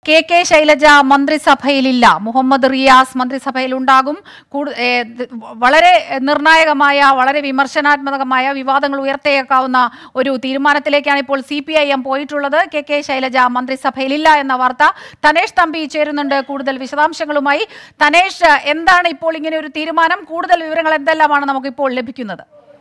K K Shailaja മന്ത്രിസഭയിലില്ല മുഹമ്മദ് റിയാസ് മന്ത്രിസഭയിൽ ഉണ്ടാകും കൂടു- ഏ, ത് വളരെ നിർണായകമായ വളരെ വിമർശനാത്മകമായ വിവാദങ്ങൾ ഉയർത്തിയേക്കാവുന്ന ഒരു തീരുമാനത്തിലേക്കാണ് ഇപ്പോൾ സി പി ഐ എം പോയിട്ടുള്ളത് കെ കെ ശൈലജ മന്ത്രിസഭയിലില്ല എന്ന വാർത്ത തനേഷ് തമ്പി ചേരുന്നുണ്ട് കൂടുതൽ വിശദാംശങ്ങളുമായി തനേഷ് എന്താണ് ഇപ്പോൾ ഇങ്ങനെ ഒരു തീരുമാനം കൂടുതൽ വിവരങ്ങൾ എന്തെല്ലാമാണ് നമുക്കിപ്പോൾ ലഭിക്കുന്നത്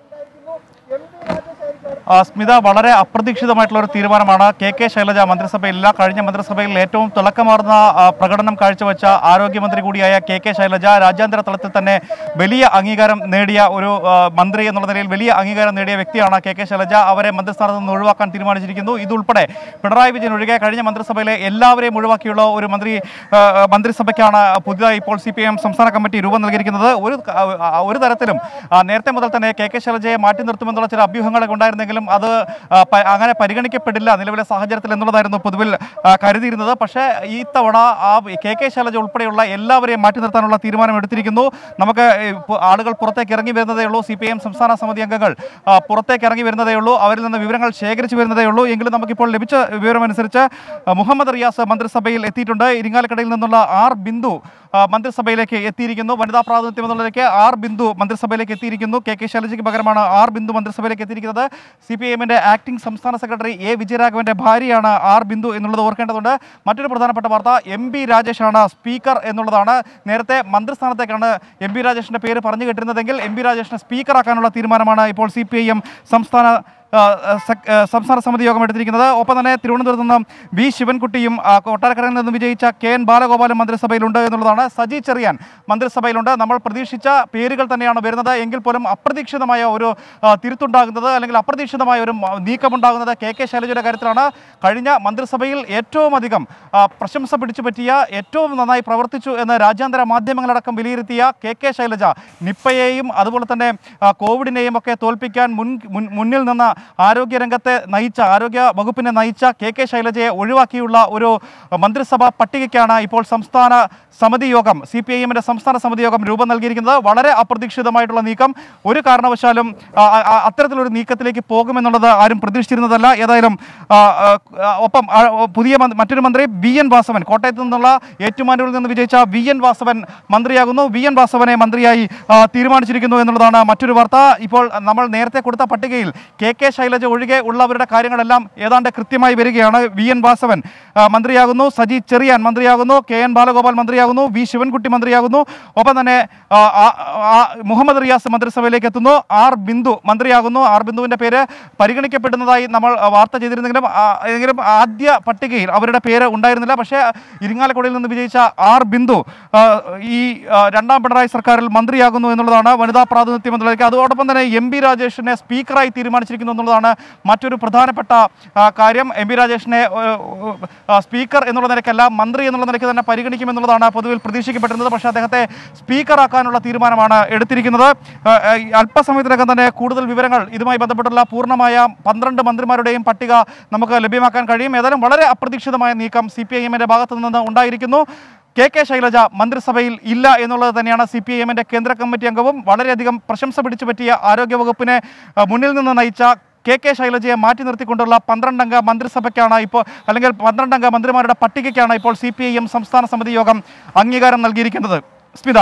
ആ, സ്മിത വളരെ അപ്രതീക്ഷിതമായിട്ടുള്ള ഒരു തീരുമാനമാണ് കെ കെ ശൈലജ മന്ത്രിസഭയിലില്ല കഴിഞ്ഞ മന്ത്രിസഭയിൽ ഏറ്റവും തിളക്കമാർന്ന ആ, പ്രകടനം കാഴ്ചവെച്ച ആരോഗ്യമന്ത്രി കൂടിയായ കെ കെ ശൈലജ രാജ്യാന്തര തലത്തിൽ തന്നെ വലിയ അംഗീകാരം നേടിയ ഒരു ആ, മന്ത്രി എന്നുള്ള നിലയിൽ വലിയ അംഗീകാരം നേടിയ വ്യക്തിയാണ് കെ കെ ശൈലജ അവരെ മന്ത്രിസ്ഥാനത്ത് നിന്ന് ഒഴിവാക്കാൻ തീരുമാനിച്ചിരിക്കുന്നു ഇതുൾപ്പെടെ പിണറായി വിജയൻ ഒഴികെ കഴിഞ്ഞ മന്ത്രിസഭയിലെ എല്ലാവരെയും ഒഴിവാക്കിയുള്ള ഒരു മന്ത്രി ആ, മന്ത്രിസഭയ്ക്കാണ് പുതുതായി ഇപ്പോൾ സി പി എം സംസ്ഥാന കമ്മിറ്റി രൂപം നൽകിയിരിക്കുന്നത് ഒരു ആ, ഒരു തരത്തിലും ആ, നേരത്തെ മുതൽ തന്നെ കെ കെ ശൈലജയെ മാറ്റി നിർത്തുമെന്നുള്ള ചില അഭ്യൂഹങ്ങളൊക്കെ ഉണ്ടായിരുന്നെങ്കിലും അത് ആ, പ- അങ്ങനെ പരിഗണിക്കപ്പെടില്ല നിലവിലെ സാഹചര്യത്തിൽ എന്നുള്ളതായിരുന്നു പൊതുവിൽ ആ, കരുതിയിരുന്നത് പക്ഷേ ഈ തവണ ആ കെ കെ ശൈലജ ഉൾപ്പെടെയുള്ള എല്ലാവരെയും മാറ്റി നിർത്താനുള്ള തീരുമാനം എടുത്തിരിക്കുന്നു നമുക്ക് ഈ പു- ആളുകൾ പുറത്തേക്ക് ഇറങ്ങി വരുന്നതേ ഉള്ളൂ സി പി എം സംസ്ഥാന സമിതി അംഗങ്ങൾ ആ, പുറത്തേക്ക് ഇറങ്ങി വരുന്നതേ ഉള്ളൂ അവരിൽ നിന്ന് വിവരങ്ങൾ ശേഖരിച്ചു വരുന്നതേ ഉള്ളൂ എങ്കിലും നമുക്കിപ്പോൾ ലഭിച്ച വിവരമനുസരിച്ച് ആ, മുഹമ്മദ് റിയാസ് മന്ത്രിസഭയിൽ എത്തിയിട്ടുണ്ട് ഇരിങ്ങാലക്കടയിൽ നിന്നുള്ള ആർ ബിന്ദു ആ, മന്ത്രിസഭയിലേക്ക് എത്തിയിരിക്കുന്നു വനിതാ പ്രാതിനിധ്യം എന്നുള്ളതിലേക്ക് ആർ ബിന്ദു മന്ത്രിസഭയിലേക്ക് എത്തിയിരിക്കുന്നു കെ കെ ശൈലജയ്ക്ക് പകരമാണ് ആർ ബിന്ദു മന്ത്രിസഭയിലേക്ക് എത്തിയിരിക്കുന്നത് സി പി എമ്മിന്റെ ആക്ടിംഗ് സംസ്ഥാന സെക്രട്ടറി എ വിജയരാഘവന്റെ ഭാര്യയാണ് ആർ ബിന്ദു എന്നുള്ളത് ഓർക്കേണ്ടതുണ്ട് മറ്റൊരു പ്രധാനപ്പെട്ട വാർത്ത എം ബി രാജേഷാണ് സ്പീക്കർ എന്നുള്ളതാണ് നേരത്തെ മന്ത്രിസ്ഥാനത്തേക്കാണ് എം ബി രാജേഷിന്റെ പേര് പറഞ്ഞു കേട്ടിരുന്നതെങ്കിൽ എം ബി രാജേഷിനെ സ്പീക്കറാക്കാനുള്ള തീരുമാനമാണ് ഇപ്പോൾ സി പി ഐ എം സംസ്ഥാന ആ, സെക്- ആ, സംസ്ഥാന സമിതി യോഗം എടുത്തിരിക്കുന്നത് ഒപ്പം തന്നെ തിരുവനന്തപുരത്ത് നിന്നും വി ശിവൻകുട്ടിയും ആ, കൊട്ടാരക്കരയിൽ നിന്നും വിജയിച്ച കെ എൻ ബാലഗോപാലും മന്ത്രിസഭയിലുണ്ട് എന്നുള്ളതാണ് സജി ചെറിയാൻ മന്ത്രിസഭയിലുണ്ട് നമ്മൾ പ്രതീക്ഷിച്ച പേരുകൾ തന്നെയാണ് വരുന്നത് എങ്കിൽ പോലും അപ്രതീക്ഷിതമായ ഒരു ആ, തിരുത്തുണ്ടാകുന്നത് അല്ലെങ്കിൽ അപ്രതീക്ഷിതമായ ഒരു മ- നീക്കമുണ്ടാകുന്നത് കെ കെ ശൈലജയുടെ കാര്യത്തിലാണ് കഴിഞ്ഞ മന്ത്രിസഭയിൽ ഏറ്റവും അധികം ആ, പ്രശംസ പിടിച്ചു പറ്റിയ ഏറ്റവും നന്നായി പ്രവർത്തിച്ചു എന്ന് രാജ്യാന്തര മാധ്യമങ്ങളടക്കം വിലയിരുത്തിയ കെ കെ ശൈലജ നിപ്പയെയും അതുപോലെ തന്നെ ആ, കോവിഡിനെയും ഒക്കെ തോൽപ്പിക്കാൻ മുൻ മുൻ- മുന്നിൽ നിന്ന് ആരോഗ്യരംഗത്തെ നയിച്ച ആരോഗ്യ വകുപ്പിനെ നയിച്ച കെ കെ ശൈലജയെ ഒഴിവാക്കിയുള്ള ഒരു മന്ത്രിസഭാ പട്ടികയ്ക്കാണ് ഇപ്പോൾ സംസ്ഥാന സമിതി യോഗം സി പി ഐ എമ്മിൻ്റെ സംസ്ഥാന സമിതി യോഗം രൂപം നൽകിയിരിക്കുന്നത് വളരെ അപ്രതീക്ഷിതമായിട്ടുള്ള നീക്കം ഒരു കാരണവശാലും ആ, ആ, അത്തരത്തിലൊരു നീക്കത്തിലേക്ക് പോകുമെന്നുള്ളത് ആരും പ്രതീക്ഷിച്ചിരുന്നതല്ല ഏതായാലും ആ, ആ, ആ, ഒപ്പം ആ, പുതിയ മന്ത്രി- മറ്റൊരു മന്ത്രി വി എൻ വാസവൻ കോട്ടയത്ത് നിന്നുള്ള ഏറ്റുമാനൂരിൽ നിന്ന് വിജയിച്ച വി എൻ വാസവൻ മന്ത്രിയാകുന്നു വി എൻ വാസവനെ മന്ത്രിയായി ആ, തീരുമാനിച്ചിരിക്കുന്നു എന്നുള്ളതാണ് മറ്റൊരു വാർത്ത ഇപ്പോൾ നമ്മൾ നേരത്തെ കൊടുത്ത പട്ടികയിൽ കെ കെ ശൈലജ ഒഴികെ ഉള്ളവരുടെ കാര്യങ്ങളെല്ലാം ഏതാണ്ട് കൃത്യമായി വരികയാണ് വി എൻ വാസവൻ ആ, മന്ത്രിയാകുന്നു സജി ചെറിയാൻ മന്ത്രിയാകുന്നു കെ എൻ ബാലഗോപാൽ മന്ത്രിയാകുന്നു വി ശിവൻകുട്ടി മന്ത്രിയാകുന്നു ഒപ്പം തന്നെ ആ, ആ, ആ, മുഹമ്മദ് റിയാസ് മന്ത്രിസഭയിലേക്ക് എത്തുന്നു ആർ ബിന്ദു മന്ത്രിയാകുന്നു ആർ ബിന്ദുവിന്റെ പേര് പരിഗണിക്കപ്പെടുന്നതായി നമ്മൾ ആ, വാർത്ത ചെയ്തിരുന്നെങ്കിലും ആ, എങ്കിലും ആദ്യ പട്ടികയിൽ അവരുടെ പേര് ഉണ്ടായിരുന്നില്ല പക്ഷേ ഇരിങ്ങാലക്കുടയിൽ നിന്ന് വിജയിച്ച ആർ ബിന്ദു ആ, ഈ ആ, രണ്ടാം പിണറായി സർക്കാരിൽ മന്ത്രിയാകുന്നു എന്നുള്ളതാണ് വനിതാ പ്രാതിനിധ്യം എന്നുള്ളതിലേക്ക് അതോടൊപ്പം തന്നെ എം ബി രാജേഷിനെ സ്പീക്കറായി തീരുമാനിച്ചിരിക്കുന്നു എന്നുള്ളതാണ് മറ്റൊരു പ്രധാനപ്പെട്ട ആ, കാര്യം എം ബി രാജേഷിനെ ഏ, ആ, സ്പീക്കർ എന്നുള്ള നിലയ്ക്കല്ല മന്ത്രി എന്നുള്ള നിലയ്ക്ക് തന്നെ പരിഗണിക്കുമെന്നുള്ളതാണ് പൊതുവിൽ പ്രതീക്ഷിക്കപ്പെട്ടിരുന്നത് പക്ഷേ അദ്ദേഹത്തെ സ്പീക്കറാക്കാനുള്ള തീരുമാനമാണ് എടുത്തിരിക്കുന്നത് ആ, ആ, ഈ അല്പസമയത്തിനകം തന്നെ കൂടുതൽ വിവരങ്ങൾ ഇതുമായി ബന്ധപ്പെട്ടുള്ള പൂർണ്ണമായ പന്ത്രണ്ട് മന്ത്രിമാരുടെയും പട്ടിക നമുക്ക് ലഭ്യമാക്കാൻ കഴിയും ഏതായാലും വളരെ അപ്രതീക്ഷിതമായ നീക്കം സി പി ഐ എമ്മിന്റെ ഭാഗത്തു നിന്ന് ഉണ്ടായിരിക്കുന്നു കെ കെ ശൈലജ മന്ത്രിസഭയിൽ ഇല്ല എന്നുള്ളത് തന്നെയാണ് സി പി ഐ എമ്മിന്റെ കേന്ദ്ര കമ്മിറ്റി അംഗവും വളരെയധികം പ്രശംസ പിടിച്ചു പറ്റിയ ആരോഗ്യവകുപ്പിനെ ആ, മുന്നിൽ നിന്ന് നയിച്ച കെ കെ ശൈലജയെ മാറ്റി നിർത്തിക്കൊണ്ടുള്ള പന്ത്രണ്ടംഗ മന്ത്രിസഭയ്ക്കാണ് ഇപ്പോൾ അല്ലെങ്കിൽ പന്ത്രണ്ടംഗ മന്ത്രിമാരുടെ പട്ടികയ്ക്കാണ് ഇപ്പോൾ സി പി ഐ എം സംസ്ഥാന സമിതി യോഗം അംഗീകാരം നൽകിയിരിക്കുന്നത് സ്മിത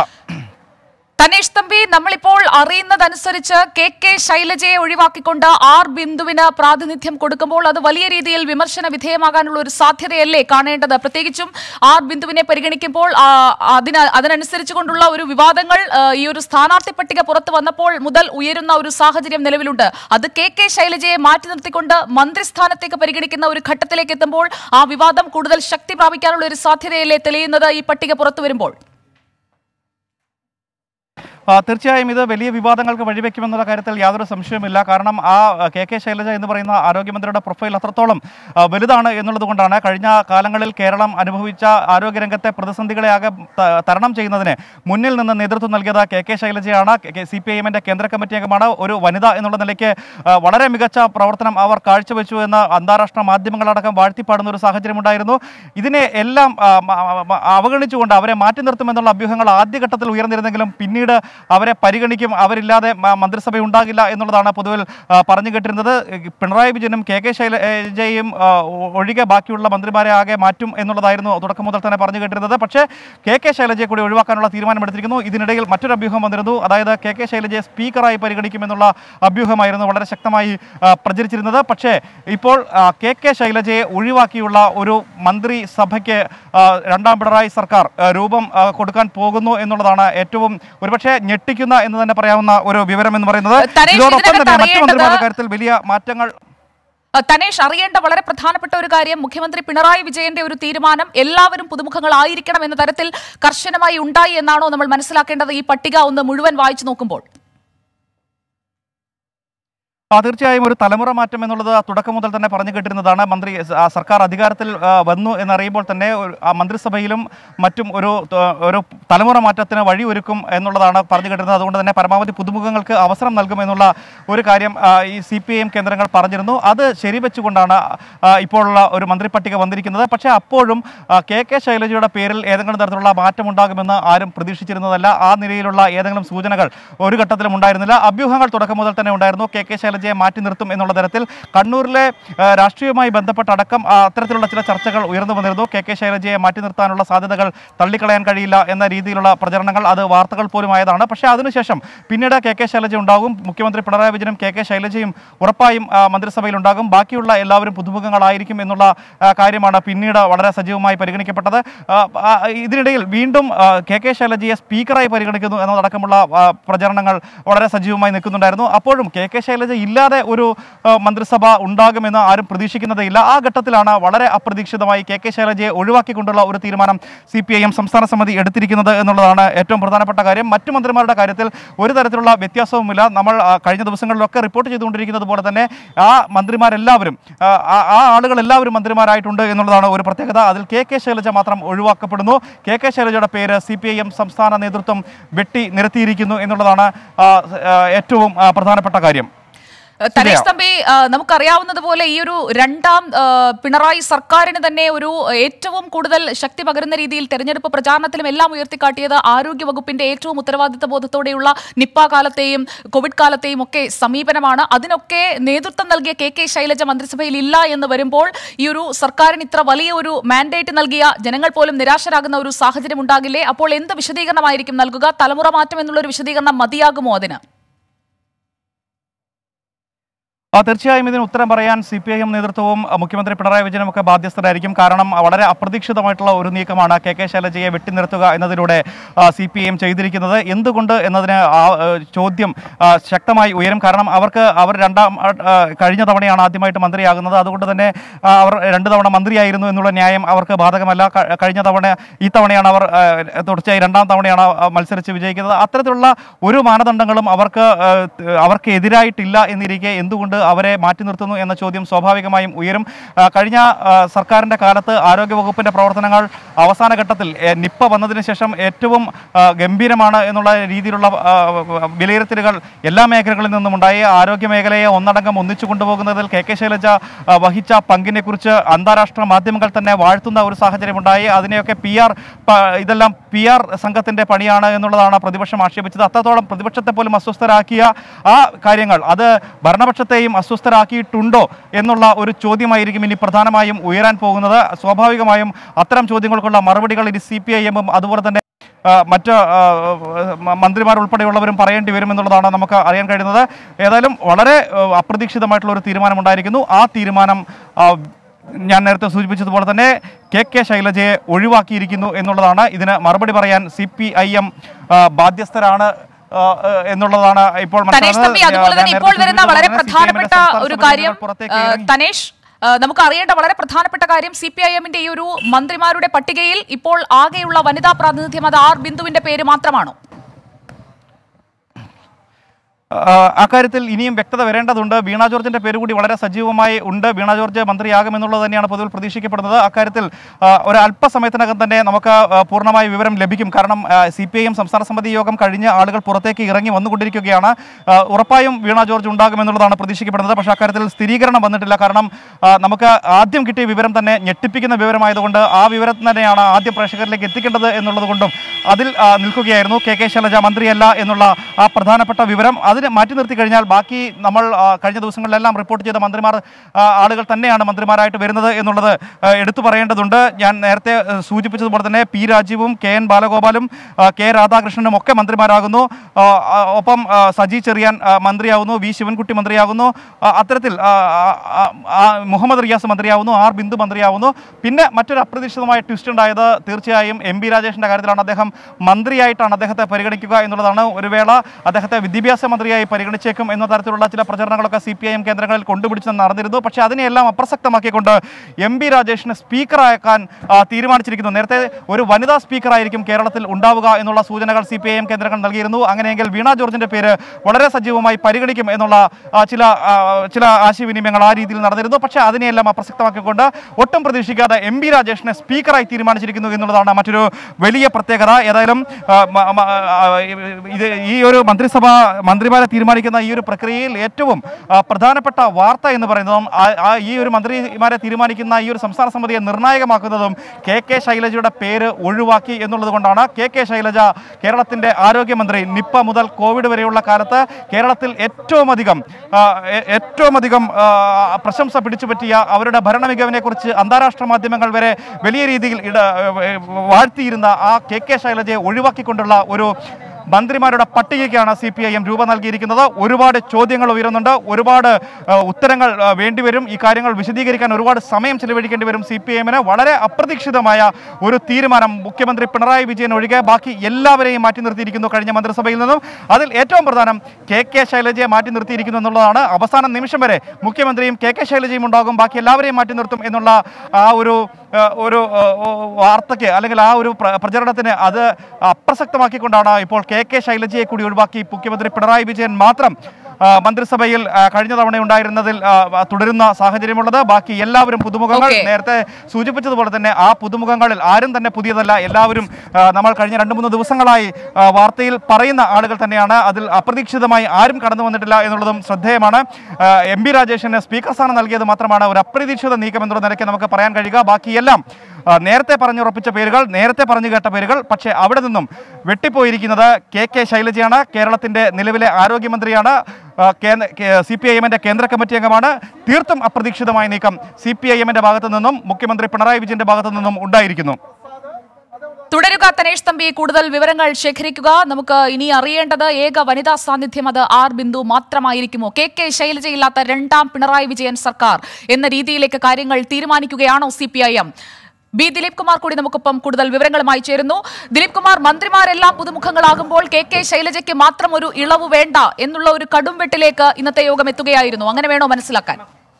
തനേഷ് തമ്പി നമ്മളിപ്പോൾ അറിയുന്നതനുസരിച്ച് കെ കെ ശൈലജയെ ഒഴിവാക്കിക്കൊണ്ട് ആർ ബിന്ദുവിന് പ്രാതിനിധ്യം കൊടുക്കുമ്പോൾ അത് വലിയ രീതിയിൽ വിമർശന വിധേയമാകാനുള്ള ഒരു സാധ്യതയല്ലേ കാണേണ്ടത് പ്രത്യേകിച്ചും ആർ ബിന്ദുവിനെ പരിഗണിക്കുമ്പോൾ ആ, അതിന് അതിനനുസരിച്ച് കൊണ്ടുള്ള ഒരു വിവാദങ്ങൾ ആ, ഈ ഒരു സ്ഥാനാർത്ഥി പട്ടിക പുറത്തു വന്നപ്പോൾ മുതൽ ഉയരുന്ന ഒരു സാഹചര്യം നിലവിലുണ്ട് അത് കെ കെ ശൈലജയെ മാറ്റി നിർത്തിക്കൊണ്ട് മന്ത്രിസ്ഥാനത്തേക്ക് പരിഗണിക്കുന്ന ഒരു ഘട്ടത്തിലേക്ക് എത്തുമ്പോൾ ആ വിവാദം കൂടുതൽ ശക്തി പ്രാപിക്കാനുള്ള ഒരു സാധ്യതയല്ലേ തെളിയുന്നത് ഈ പട്ടിക പുറത്തു വരുമ്പോൾ ആ, തീർച്ചയായും ഇത് വലിയ വിവാദങ്ങൾക്ക് വഴിവെക്കുമെന്നുള്ള കാര്യത്തിൽ യാതൊരു സംശയവുമില്ല കാരണം ആ കെ കെ ശൈലജ എന്ന് പറയുന്ന ആരോഗ്യമന്ത്രിയുടെ പ്രൊഫൈൽ അത്രത്തോളം ആ, വലുതാണ് എന്നുള്ളത് കൊണ്ടാണ് കഴിഞ്ഞ കാലങ്ങളിൽ കേരളം അനുഭവിച്ച ആരോഗ്യരംഗത്തെ പ്രതിസന്ധികളെ ആകെ ത- തരണം ചെയ്യുന്നതിന് മുന്നിൽ നിന്ന് നേതൃത്വം നൽകിയത് കെ കെ ശൈലജയാണ് സി പി ഐ എമ്മിന്റെ കേന്ദ്ര കമ്മിറ്റി അംഗമാണ് ഒരു വനിത എന്നുള്ള നിലയ്ക്ക് ആ, വളരെ മികച്ച പ്രവർത്തനം അവർ കാഴ്ചവെച്ചു എന്ന് അന്താരാഷ്ട്ര മാധ്യമങ്ങളടക്കം വാഴ്ത്തിപ്പാടുന്ന ഒരു സാഹചര്യം ഉണ്ടായിരുന്നു ഇതിനെ എല്ലാം ആ, മ- മ- അവഗണിച്ചുകൊണ്ട് അവരെ മാറ്റി നിർത്തുമെന്നുള്ള അഭ്യൂഹങ്ങൾ ആദ്യഘട്ടത്തിൽ ഉയർന്നിരുന്നെങ്കിലും പിന്നീട് അവരെ പരിഗണിക്കും അവരില്ലാതെ മ- മന്ത്രിസഭ ഉണ്ടാകില്ല എന്നുള്ളതാണ് പൊതുവിൽ ആ, പറഞ്ഞു കേട്ടിരുന്നത് പിണറായി വിജയനും കെ കെ ശൈലജയും ആ, ഒ- ഒഴികെ ബാക്കിയുള്ള മന്ത്രിമാരെ ആകെ മാറ്റും എന്നുള്ളതായിരുന്നു തുടക്കം മുതൽ തന്നെ പറഞ്ഞു കേട്ടിരുന്നത് പക്ഷേ കെ കെ ശൈലജയെ കൂടി ഒഴിവാക്കാനുള്ള തീരുമാനമെടുത്തിരിക്കുന്നു ഇതിനിടയിൽ മറ്റൊരു അഭ്യൂഹം വന്നിരുന്നു അതായത് കെ കെ ശൈലജയെ സ്പീക്കറായി പരിഗണിക്കുമെന്നുള്ള അഭ്യൂഹമായിരുന്നു വളരെ ശക്തമായി ആ, പ്രചരിച്ചിരുന്നത് പക്ഷേ ഇപ്പോൾ ആ, കെ കെ ശൈലജയെ ഒഴിവാക്കിയുള്ള ഒരു മന്ത്രിസഭയ്ക്ക് ആ, രണ്ടാം പിണറായി സർക്കാർ ആ, രൂപം ആ, കൊടുക്കാൻ പോകുന്നു എന്നുള്ളതാണ് ഏറ്റവും ഒരുപക്ഷെ ഞെട്ടിക്കുന്ന എന്ന് തന്നെ പറയാവുന്ന ഒരു വിവരം എന്ന് പറയുന്നത് തനേഷ്, ഇതോടൊപ്പം ഇതിനകത്ത് തന്നെ മറ്റു മന്ത്രിമാരുടെ അറിയേണ്ടത് കാര്യത്തിൽ വലിയ മാറ്റങ്ങൾ അഹ് തനേഷ് അറിയേണ്ട വളരെ പ്രധാനപ്പെട്ട ഒരു കാര്യം മുഖ്യമന്ത്രി പിണറായി വിജയന്റെ ഒരു തീരുമാനം എല്ലാവരും പുതുമുഖങ്ങളായിരിക്കണം എന്ന തരത്തിൽ കർശനമായി ഉണ്ടായി എന്നാണോ നമ്മൾ മനസ്സിലാക്കേണ്ടത് ഈ പട്ടിക ഒന്ന് മുഴുവൻ വായിച്ചു നോക്കുമ്പോൾ ആ, തീർച്ചയായും ഒരു തലമുറ മാറ്റം എന്നുള്ളത് തുടക്കം മുതൽ തന്നെ പറഞ്ഞു കേട്ടിരുന്നതാണ് മന്ത്രി ആ, സർക്കാർ അധികാരത്തിൽ ആ, വന്നു എന്നറിയുമ്പോൾ തന്നെ ഒരു- ആ മന്ത്രിസഭയിലും മറ്റും ഒരു ത- ഒരു തലമുറ മാറ്റത്തിന് വഴിയൊരുക്കും എന്നുള്ളതാണ് പറഞ്ഞു കേട്ടിരുന്നത് അതുകൊണ്ട് തന്നെ പരമാവധി പുതുമുഖങ്ങൾക്ക് അവസരം നൽകുമെന്നുള്ള ഒരു കാര്യം ആ, ഈ സി പി ഐ എം കേന്ദ്രങ്ങൾ പറഞ്ഞിരുന്നു അത് ശരിവെച്ചുകൊണ്ടാണ് ആ, ഇപ്പോഴുള്ള ഒരു മന്ത്രിപ്പട്ടിക വന്നിരിക്കുന്നത് പക്ഷേ അപ്പോഴും ആ, കെ കെ ശൈലജയുടെ പേരിൽ ഏതെങ്കിലും തരത്തിലുള്ള മാറ്റം ഉണ്ടാകുമെന്ന് ആരും പ്രതീക്ഷിച്ചിരുന്നതല്ല ആ നിലയിലുള്ള ഏതെങ്കിലും സൂചനകൾ ഒരു ഘട്ടത്തിലും ഉണ്ടായിരുന്നില്ല അഭ്യൂഹങ്ങൾ തുടക്കം മുതൽ തന്നെ ഉണ്ടായിരുന്നു കെ കെ ശൈലജയെ മാറ്റി നിർത്തും എന്നുള്ള തരത്തിൽ കണ്ണൂരിലെ ആ, രാഷ്ട്രീയവുമായി ബന്ധപ്പെട്ടടക്കം ആ, അത്തരത്തിലുള്ള ചില ചർച്ചകൾ ഉയർന്നു വന്നിരുന്നു കെ കെ ശൈലജയെ മാറ്റി നിർത്താനുള്ള സാധ്യതകൾ തള്ളിക്കളയാൻ കഴിയില്ല എന്ന രീതിയിലുള്ള പ്രചരണങ്ങൾ അത് വാർത്തകൾ പോലും ആയതാണ് പക്ഷേ അതിനുശേഷം പിന്നീട് കെ കെ ശൈലജ ഉണ്ടാകും മുഖ്യമന്ത്രി പിണറായി വിജയനും കെ കെ ശൈലജയും ഉറപ്പായും ആ, മന്ത്രിസഭയിൽ ഉണ്ടാകും ബാക്കിയുള്ള എല്ലാവരും പുതുമുഖങ്ങളായിരിക്കും എന്നുള്ള ആ, കാര്യമാണ് പിന്നീട് വളരെ സജീവമായി പരിഗണിക്കപ്പെട്ടത് ആ, ആ, ഇതിനിടയിൽ വീണ്ടും ആ, കെ കെ ശൈലജയെ സ്പീക്കറായി പരിഗണിക്കുന്നു എന്നതടക്കമുള്ള ആ, പ്രചരണങ്ങൾ വളരെ സജീവമായി നിൽക്കുന്നുണ്ടായിരുന്നു അപ്പോഴും കെ കെ ശൈലജ ഇല്ലാതെ ഒരു ആ, മന്ത്രിസഭ ഉണ്ടാകുമെന്ന് ആരും പ്രതീക്ഷിക്കുന്നതേയില്ല ആ ഘട്ടത്തിലാണ് വളരെ അപ്രതീക്ഷിതമായി കെ കെ ശൈലജയെ ഒഴിവാക്കിക്കൊണ്ടുള്ള ഒരു തീരുമാനം സി പി ഐ എം സംസ്ഥാന സമിതി എടുത്തിരിക്കുന്നത് എന്നുള്ളതാണ് ഏറ്റവും പ്രധാനപ്പെട്ട കാര്യം മറ്റു മന്ത്രിമാരുടെ കാര്യത്തിൽ ഒരു തരത്തിലുള്ള വ്യത്യാസവുമില്ല നമ്മൾ ആ, കഴിഞ്ഞ ദിവസങ്ങളിലൊക്കെ റിപ്പോർട്ട് ചെയ്തുകൊണ്ടിരിക്കുന്നത് പോലെ തന്നെ ആ മന്ത്രിമാരെല്ലാവരും ആ, ആ- ആ ആളുകൾ എല്ലാവരും മന്ത്രിമാരായിട്ടുണ്ട് എന്നുള്ളതാണ് ഒരു പ്രത്യേകത അതിൽ കെ കെ ശൈലജ മാത്രം ഒഴിവാക്കപ്പെടുന്നു കെ കെ ശൈലജയുടെ പേര് സി പി ഐ എം സംസ്ഥാന നേതൃത്വം വെട്ടി നിരത്തിയിരിക്കുന്നു എന്നുള്ളതാണ് ആ, ആ, ഏറ്റവും ആ, പ്രധാനപ്പെട്ട കാര്യം തനേഷ് തമ്പി ആ, നമുക്കറിയാവുന്നതുപോലെ ഈ ഒരു രണ്ടാം ആ, പിണറായി സർക്കാരിന് തന്നെ ഒരു ഏറ്റവും കൂടുതൽ ശക്തി പകരുന്ന രീതിയിൽ തെരഞ്ഞെടുപ്പ് പ്രചാരണത്തിലും എല്ലാം ഉയർത്തിക്കാട്ടിയത് ആരോഗ്യ വകുപ്പിന്റെ ഏറ്റവും ഉത്തരവാദിത്ത ബോധത്തോടെയുള്ള നിപ്പ കാലത്തെയും കോവിഡ് കാലത്തെയും ഒക്കെ സമീപനമാണ് അതിനൊക്കെ നേതൃത്വം നൽകിയ കെ കെ ശൈലജ മന്ത്രിസഭയിൽ ഇല്ല എന്ന് വരുമ്പോൾ ഈ ഒരു സർക്കാരിന് ഇത്ര വലിയ ഒരു മാൻഡേറ്റ് നൽകിയ ജനങ്ങൾ പോലും നിരാശരാകുന്ന ഒരു സാഹചര്യം ഉണ്ടാകില്ലേ അപ്പോൾ എന്ത് വിശദീകരണമായിരിക്കും നൽകുക തലമുറ മാറ്റം എന്നുള്ള ഒരു വിശദീകരണം മതിയാകുമോ അതിന് ആ തീർച്ചയായും ഇതിന് ഉത്തരം പറയാൻ സി പി ഐ എം നേതൃത്വവും അഹ് മുഖ്യമന്ത്രി പിണറായി വിജയനും ഒക്കെ ബാധ്യസ്ഥരായിരിക്കും കാരണം വളരെ അപ്രതീക്ഷിതമായിട്ടുള്ള ഒരു നീക്കമാണ് കെ കെ ശൈലജയെ വെട്ടിനിർത്തുക എന്നതിലൂടെ സി പി ഐ എം ചെയ്തിരിക്കുന്നത് എന്തുകൊണ്ട് എന്നതിന് ആ, ഏഹ്, ചോദ്യം ആ, ശക്തമായി ഉയരും കാരണം അവർക്ക് അവർ രണ്ടാം ആ, ആ, കഴിഞ്ഞ തവണയാണ് ആദ്യമായിട്ട് മന്ത്രിയാകുന്നത് അതുകൊണ്ട് തന്നെ ആ, അവർ രണ്ട് തവണ മന്ത്രിയായിരുന്നു എന്നുള്ള ന്യായം അവർക്ക് ബാധകമല്ല ക- കഴിഞ്ഞ തവണ ഈ തവണയാണ് അവർ ആ, തുടർച്ചയായി രണ്ടാം തവണയാണ് ആ, മത്സരിച്ച് വിജയിക്കുന്നത് അത്തരത്തിലുള്ള ഒരു മാനദണ്ഡങ്ങളും അവർക്ക് ആ, ത- അവർക്ക് എതിരായിട്ടില്ല എന്നിരിക്കെ എന്തുകൊണ്ട് അവരെ മാറ്റി നിർത്തുന്നു എന്ന ചോദ്യം സ്വാഭാവികമായും ഉയരും ആ, കഴിഞ്ഞ ആ, സർക്കാരിന്റെ കാലത്ത് ആരോഗ്യവകുപ്പിന്റെ പ്രവർത്തനങ്ങൾ അവസാന ഘട്ടത്തിൽ എ, നിപ്പ വന്നതിന് ശേഷം ഏറ്റവും ആ, ഗംഭീരമാണ് എന്നുള്ള രീതിയിലുള്ള ആ, വിലയിരുത്തലുകൾ എല്ലാ മേഖലകളിൽ നിന്നും ഉണ്ടായി ആരോഗ്യ മേഖലയെ ഒന്നടങ്കം ഒന്നിച്ചു കൊണ്ടുപോകുന്നതിൽ കെ കെ ശൈലജ ആ, വഹിച്ച പങ്കിനെ കുറിച്ച് അന്താരാഷ്ട്ര മാധ്യമങ്ങൾ തന്നെ വാഴ്ത്തുന്ന ഒരു സാഹചര്യം ഉണ്ടായി അതിനെയൊക്കെ പി ആർ ഇതെല്ലാം പി ആർ സംഘത്തിന്റെ പണിയാണ് എന്നുള്ളതാണ് പ്രതിപക്ഷം ആക്ഷേപിച്ചത് അത്രത്തോളം പ്രതിപക്ഷത്തെ പോലും അസ്വസ്ഥരാക്കിയ ആ കാര്യങ്ങൾ അത് ഭരണപക്ഷത്തെയും അസ്വസ്ഥരാക്കിയിട്ടുണ്ടോ എന്നുള്ള ഒരു ചോദ്യമായിരിക്കും ഇനി പ്രധാനമായും ഉയരാൻ പോകുന്നത് സ്വാഭാവികമായും അത്തരം ചോദ്യങ്ങൾക്കുള്ള മറുപടികൾ ഇനി സി പി ഐ എമ്മും അതുപോലെ തന്നെ ആ, മറ്റ് ആ, മ- മന്ത്രിമാർ ഉൾപ്പെടെയുള്ളവരും പറയേണ്ടി വരുമെന്നുള്ളതാണ് നമുക്ക് അറിയാൻ കഴിയുന്നത് ഏതായാലും വളരെ ആ, അപ്രതീക്ഷിതമായിട്ടുള്ള ഒരു തീരുമാനം ഉണ്ടായിരിക്കുന്നു ആ തീരുമാനം ആ, ഞാൻ നേരത്തെ സൂചിപ്പിച്ചതുപോലെ തന്നെ കെ കെ ശൈലജയെ ഒഴിവാക്കിയിരിക്കുന്നു എന്നുള്ളതാണ് ഇതിന് മറുപടി പറയാൻ സി പി ഐ എം ബാധ്യസ്ഥരാണ് ആ, ആ, എന്നുള്ളതാണ് ഇപ്പോൾ തനേഷ് തമ്പി മനസ്സിലാകുന്നത്. അതുപോലെ ഞാൻ തന്നെ നേരത്തെ ഇപ്പോൾ വരുന്ന വളരെ സൂചിപ്പിച്ചതുപോലെ പ്രധാനപ്പെട്ട CPI യുടെ ഒരു സംസ്ഥാന കാര്യം സമിതികൾ പുറത്തേക്ക് ആ, ഇറങ്ങി. തനേഷ് ആ, നമുക്ക് അറിയേണ്ട വളരെ പ്രധാനപ്പെട്ട കാര്യം സി പി ഐ എമ്മിന്റെ ഈ ഒരു മന്ത്രിമാരുടെ പട്ടികയിൽ ഇപ്പോൾ ആകെയുള്ള വനിതാ പ്രാതിനിധ്യം അത് ആർ ബിന്ദുവിന്റെ പേര് മാത്രമാണോ ആ, അക്കാര്യത്തിൽ ഇനിയും വ്യക്തത വരേണ്ടതുണ്ട് വീണ ജോർജിന്റെ പേര് കൂടി വളരെ സജീവമായി ഉണ്ട് വീണ ജോർജ് മന്ത്രിയാകുമെന്നുള്ളത് തന്നെയാണ് പൊതുവിൽ പ്രതീക്ഷിക്കപ്പെടുന്നത് അക്കാര്യത്തിൽ ആ, ഒരു അല്പസമയത്തിനകം തന്നെ നമുക്ക് ആ, പൂർണ്ണമായ വിവരം ലഭിക്കും കാരണം സി പി ഐ എം സംസ്ഥാന സമിതി യോഗം കഴിഞ്ഞ് ആളുകൾ പുറത്തേക്ക് ഇറങ്ങി വന്നുകൊണ്ടിരിക്കുകയാണ് ആ, ഉറപ്പായും വീണ ജോർജ് ഉണ്ടാകുമെന്നുള്ളതാണ് പ്രതീക്ഷിക്കപ്പെടുന്നത് പക്ഷേ അക്കാര്യത്തിൽ സ്ഥിരീകരണം വന്നിട്ടില്ല കാരണം ആ, നമുക്ക് ആദ്യം കിട്ടിയ വിവരം തന്നെ ഞെട്ടിപ്പിക്കുന്ന വിവരമായതുകൊണ്ട് ആ വിവരം തന്നെയാണ് ആദ്യം പ്രേക്ഷകരിലേക്ക് എത്തിക്കേണ്ടത് എന്നുള്ളത് കൊണ്ടും അതിൽ ആ, നിൽക്കുകയായിരുന്നു കെ കെ ശൈലജ മന്ത്രിയല്ല എന്നുള്ള ആ പ്രധാനപ്പെട്ട വിവരം അതിന് മാറ്റി നിർത്തി കഴിഞ്ഞാൽ ബാക്കി നമ്മൾ ആ, കഴിഞ്ഞ ദിവസങ്ങളിലെല്ലാം റിപ്പോർട്ട് ചെയ്ത മന്ത്രിമാർ ആ, ആളുകൾ തന്നെയാണ് മന്ത്രിമാരായിട്ട് വരുന്നത് എന്നുള്ളത് ആ, എടുത്തു പറയേണ്ടതുണ്ട് ഞാൻ നേരത്തെ ആ, സൂചിപ്പിച്ചതുപോലെ തന്നെ പി രാജീവും കെ എൻ ബാലഗോപാലും ആ, കെ രാധാകൃഷ്ണനും ഒക്കെ മന്ത്രിമാരാകുന്നു ആ, ആ, ഒപ്പം ആ, സജി ചെറിയാൻ ആ, മന്ത്രിയാകുന്നു വി ശിവൻകുട്ടി മന്ത്രിയാകുന്നു ആ, അത്തരത്തിൽ ആ, ആ, ആ, മുഹമ്മദ് റിയാസ് മന്ത്രിയാവുന്നു ആർ ബിന്ദു മന്ത്രിയാവുന്നു പിന്നെ മറ്റൊരു അപ്രതീക്ഷിതമായ ട്വിസ്റ്റ് ഉണ്ടായത് തീർച്ചയായും എം ബി രാജേഷിന്റെ കാര്യത്തിലാണ് അദ്ദേഹം മന്ത്രിയായിട്ടാണ് അദ്ദേഹത്തെ പരിഗണിക്കുക എന്നുള്ളതാണ് ഒരു വേള അദ്ദേഹത്തെ വിദ്യാഭ്യാസ മന്ത്രിയായി പരിഗണിച്ചേക്കും എന്ന തരത്തിലുള്ള ചില പ്രചരണങ്ങളൊക്കെ സി പി ഐ എം കേന്ദ്രങ്ങളിൽ കൊണ്ടുപിടിച്ച് നടന്നിരുന്നു പക്ഷേ അതിനെയെല്ലാം അപ്രസക്തമാക്കിക്കൊണ്ട് എം ബി രാജേഷിനെ സ്പീക്കറാക്കാൻ ആ, തീരുമാനിച്ചിരിക്കുന്നു നേരത്തെ ഒരു വനിതാ സ്പീക്കറായിരിക്കും കേരളത്തിൽ ഉണ്ടാവുക എന്നുള്ള സൂചനകൾ സി പി ഐ എം കേന്ദ്രങ്ങൾ നൽകിയിരുന്നു അങ്ങനെയെങ്കിൽ വീണ ജോർജിന്റെ പേര് വളരെ സജീവമായി പരിഗണിക്കും എന്നുള്ള ആ, ചില ആ, ചില ആശയവിനിമയങ്ങൾ ആ രീതിയിൽ നടന്നിരുന്നു പക്ഷേ അതിനെയെല്ലാം അപ്രസക്തമാക്കിക്കൊണ്ട് ഒട്ടും പ്രതീക്ഷിക്കാതെ എം ബി രാജേഷിനെ സ്പീക്കറായി തീരുമാനിച്ചിരിക്കുന്നു എന്നുള്ളതാണ് മറ്റൊരു വലിയ പ്രത്യേകത ഏതായാലും ആ, മ- മ- ആ, ഇത് ഈ ഒരു മന്ത്രിസഭ മന്ത്രിമാരെ തീരുമാനിക്കുന്ന ഈ ഒരു പ്രക്രിയയിൽ ഏറ്റവും ആ, പ്രധാനപ്പെട്ട വാർത്ത എന്ന് പറയുന്നതും ആ- ആ ഈ ഒരു മന്ത്രിമാരെ തീരുമാനിക്കുന്ന ഈ ഒരു സംസ്ഥാന സമിതിയെ നിർണായകമാക്കുന്നതും കെ കെ ശൈലജയുടെ പേര് ഒഴിവാക്കി എന്നുള്ളത് കൊണ്ടാണ് കെ കെ ശൈലജ കേരളത്തിന്റെ ആരോഗ്യമന്ത്രി നിപ്പ മുതൽ കോവിഡ് വരെയുള്ള കാലത്ത് കേരളത്തിൽ ഏറ്റവും അധികം ആ, എ- ഏറ്റവും അധികം ആ, പ്രശംസ പിടിച്ചുപറ്റിയ അവരുടെ ഭരണ മികവിനെ കുറിച്ച് അന്താരാഷ്ട്ര മാധ്യമങ്ങൾ വരെ വലിയ രീതിയിൽ ഇട ഏ, വാഴ്ത്തിയിരുന്ന ആ കെ കെ ശൈലജയെ ഒഴിവാക്കിക്കൊണ്ടുള്ള ഒരു മന്ത്രിമാരുടെ പട്ടികയ്ക്കാണ് സി പി ഐ എം രൂപം നൽകിയിരിക്കുന്നത് ഒരുപാട് ചോദ്യങ്ങൾ ഉയരുന്നുണ്ട് ഒരുപാട് ആ, ഉത്തരങ്ങൾ ആ, വേണ്ടിവരും ഈ കാര്യങ്ങൾ വിശദീകരിക്കാൻ ഒരുപാട് സമയം ചെലവഴിക്കേണ്ടി വരും സി പി എമ്മിന് വളരെ അപ്രതീക്ഷിതമായ ഒരു തീരുമാനം മുഖ്യമന്ത്രി പിണറായി വിജയൻ ഒഴികെ ബാക്കി എല്ലാവരെയും മാറ്റി നിർത്തിയിരിക്കുന്നു കഴിഞ്ഞ മന്ത്രിസഭയിൽ നിന്നും അതിൽ ഏറ്റവും പ്രധാനം കെ കെ ശൈലജയെ മാറ്റി നിർത്തിയിരിക്കുന്നു എന്നുള്ളതാണ് അവസാന നിമിഷം വരെ മുഖ്യമന്ത്രിയും കെ കെ ശൈലജയും ഉണ്ടാകും ബാക്കി എല്ലാവരെയും മാറ്റി നിർത്തും എന്നുള്ള ആ ഒരു ആ, ഒരു ആ, ഓ, വാർത്തയ്ക്ക് അല്ലെങ്കിൽ ആ ഒരു പ്ര- പ്രചരണത്തിന് അത് അപ്രസക്തമാക്കിക്കൊണ്ടാണ് ഇപ്പോൾ കെ കെ ശൈലജയെ കൂടി ഒഴിവാക്കി മുഖ്യമന്ത്രി പിണറായി വിജയൻ മാത്രം ആ, മന്ത്രിസഭയിൽ ആ, കഴിഞ്ഞ തവണ ഉണ്ടായിരുന്നതിൽ ആ, തുടരുന്ന സാഹചര്യമുള്ളത് ബാക്കി എല്ലാവരും പുതുമുഖങ്ങൾ Okay. നേരത്തെ സൂചിപ്പിച്ചതുപോലെ തന്നെ ആ പുതുമുഖങ്ങളിൽ ആരും തന്നെ പുതിയതല്ല എല്ലാവരും ആ, നമ്മൾ കഴിഞ്ഞ രണ്ട് മൂന്ന് ദിവസങ്ങളായി ആ, വാർത്തയിൽ പറയുന്ന ആളുകൾ തന്നെയാണ് അതിൽ അപ്രതീക്ഷിതമായി ആരും കടന്നു വന്നിട്ടില്ല എന്നുള്ളതും ശ്രദ്ധേയമാണ് ആ, എം ബി രാജേഷിന് സ്പീക്കർ സ്ഥാനം നൽകിയത് മാത്രമാണ് ഒരു അപ്രതീക്ഷിത നീക്കം എന്നുള്ള നിലയ്ക്ക് നമുക്ക് പറയാൻ കഴിയുക ബാക്കിയെല്ലാം ആ, നേരത്തെ പറഞ്ഞുറപ്പിച്ച പേരുകൾ നേരത്തെ പറഞ്ഞു കേട്ട പേരുകൾ പക്ഷേ അവിടെ നിന്നും വെട്ടിപ്പോയിരിക്കുന്നത് കെ കെ ശൈലജയാണ് കേരളത്തിന്റെ നിലവിലെ ആരോഗ്യമന്ത്രിയാണ് സി പി ഐ എമ്മിന്റെ കേന്ദ്ര കമ്മിറ്റി അംഗമാണ് തീർത്തും അപ്രതീക്ഷിതമായ നീക്കം സി പി ഐ എമ്മിന്റെ ഭാഗത്തു നിന്നും മുഖ്യമന്ത്രി പിണറായി വിജയന്റെ ഭാഗത്തു നിന്നും ഉണ്ടായിരിക്കുന്നു തുടരുക തനേഷ് തമ്പി കൂടുതൽ വിവരങ്ങൾ ശേഖരിക്കുക നമുക്ക് ഇനി അറിയേണ്ടത് ഏക വനിതാ സാന്നിധ്യം അത് ആർ ബിന്ദു മാത്രമായിരിക്കുമോ കെ കെ ശൈലജയില്ലാത്ത രണ്ടാം പിണറായി വിജയൻ സർക്കാർ എന്ന രീതിയിലേക്ക് കാര്യങ്ങൾ തീരുമാനിക്കുകയാണോ C P I M B Dileep Kumar കൂടി നമുക്കൊപ്പം കൂടുതൽ വിവരങ്ങളുമായി ചേരുന്നു ദിലീപ് കുമാർ മന്ത്രിമാരെല്ലാം പുതുമുഖങ്ങളാകുമ്പോൾ കെ കെ ശൈലജയ്ക്ക് മാത്രം ഒരു ഇളവ് വേണ്ട എന്നുള്ള ഒരു കടുംവെട്ടിലേക്ക് ഇന്നത്തെ യോഗം എത്തുകയായിരുന്നു അങ്ങനെ വേണോ മനസ്സിലാക്കാൻ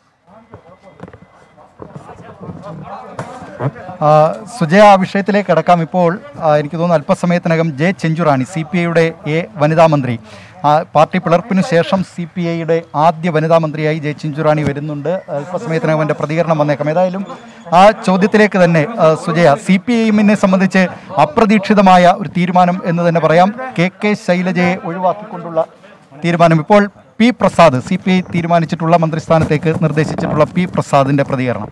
ആ, സുജയ ആ വിഷയത്തിലേക്ക് കടക്കാം ഇപ്പോൾ ആ, എനിക്ക് തോന്നുന്നു അല്പസമയത്തിനകം ജെ ചെഞ്ചുറാണി സി പി ഐയുടെ എ വനിതാ മന്ത്രി ആ, പാർട്ടി പിളർപ്പിന് ശേഷം സി പി ഐയുടെ ആദ്യ വനിതാ മന്ത്രിയായി ജെ ചെഞ്ചുറാണി വരുന്നുണ്ട് അല്പസമയത്തിനകം എൻ്റെ പ്രതികരണം വന്നേക്കാം ഏതായാലും ആ ചോദ്യത്തിലേക്ക് തന്നെ ആ, സുജയ സി പി ഐ എമ്മിനെ സംബന്ധിച്ച് അപ്രതീക്ഷിതമായ ഒരു തീരുമാനം എന്ന് തന്നെ പറയാം കെ കെ ശൈലജയെ ഒഴിവാക്കിക്കൊണ്ടുള്ള തീരുമാനം ഇപ്പോൾ P Prasad C P I തീരുമാനിച്ചിട്ടുള്ള മന്ത്രിസ്ഥാനത്തേക്ക് നിർദ്ദേശിച്ചിട്ടുള്ള പി പ്രസാദിന്റെ പ്രതികരണം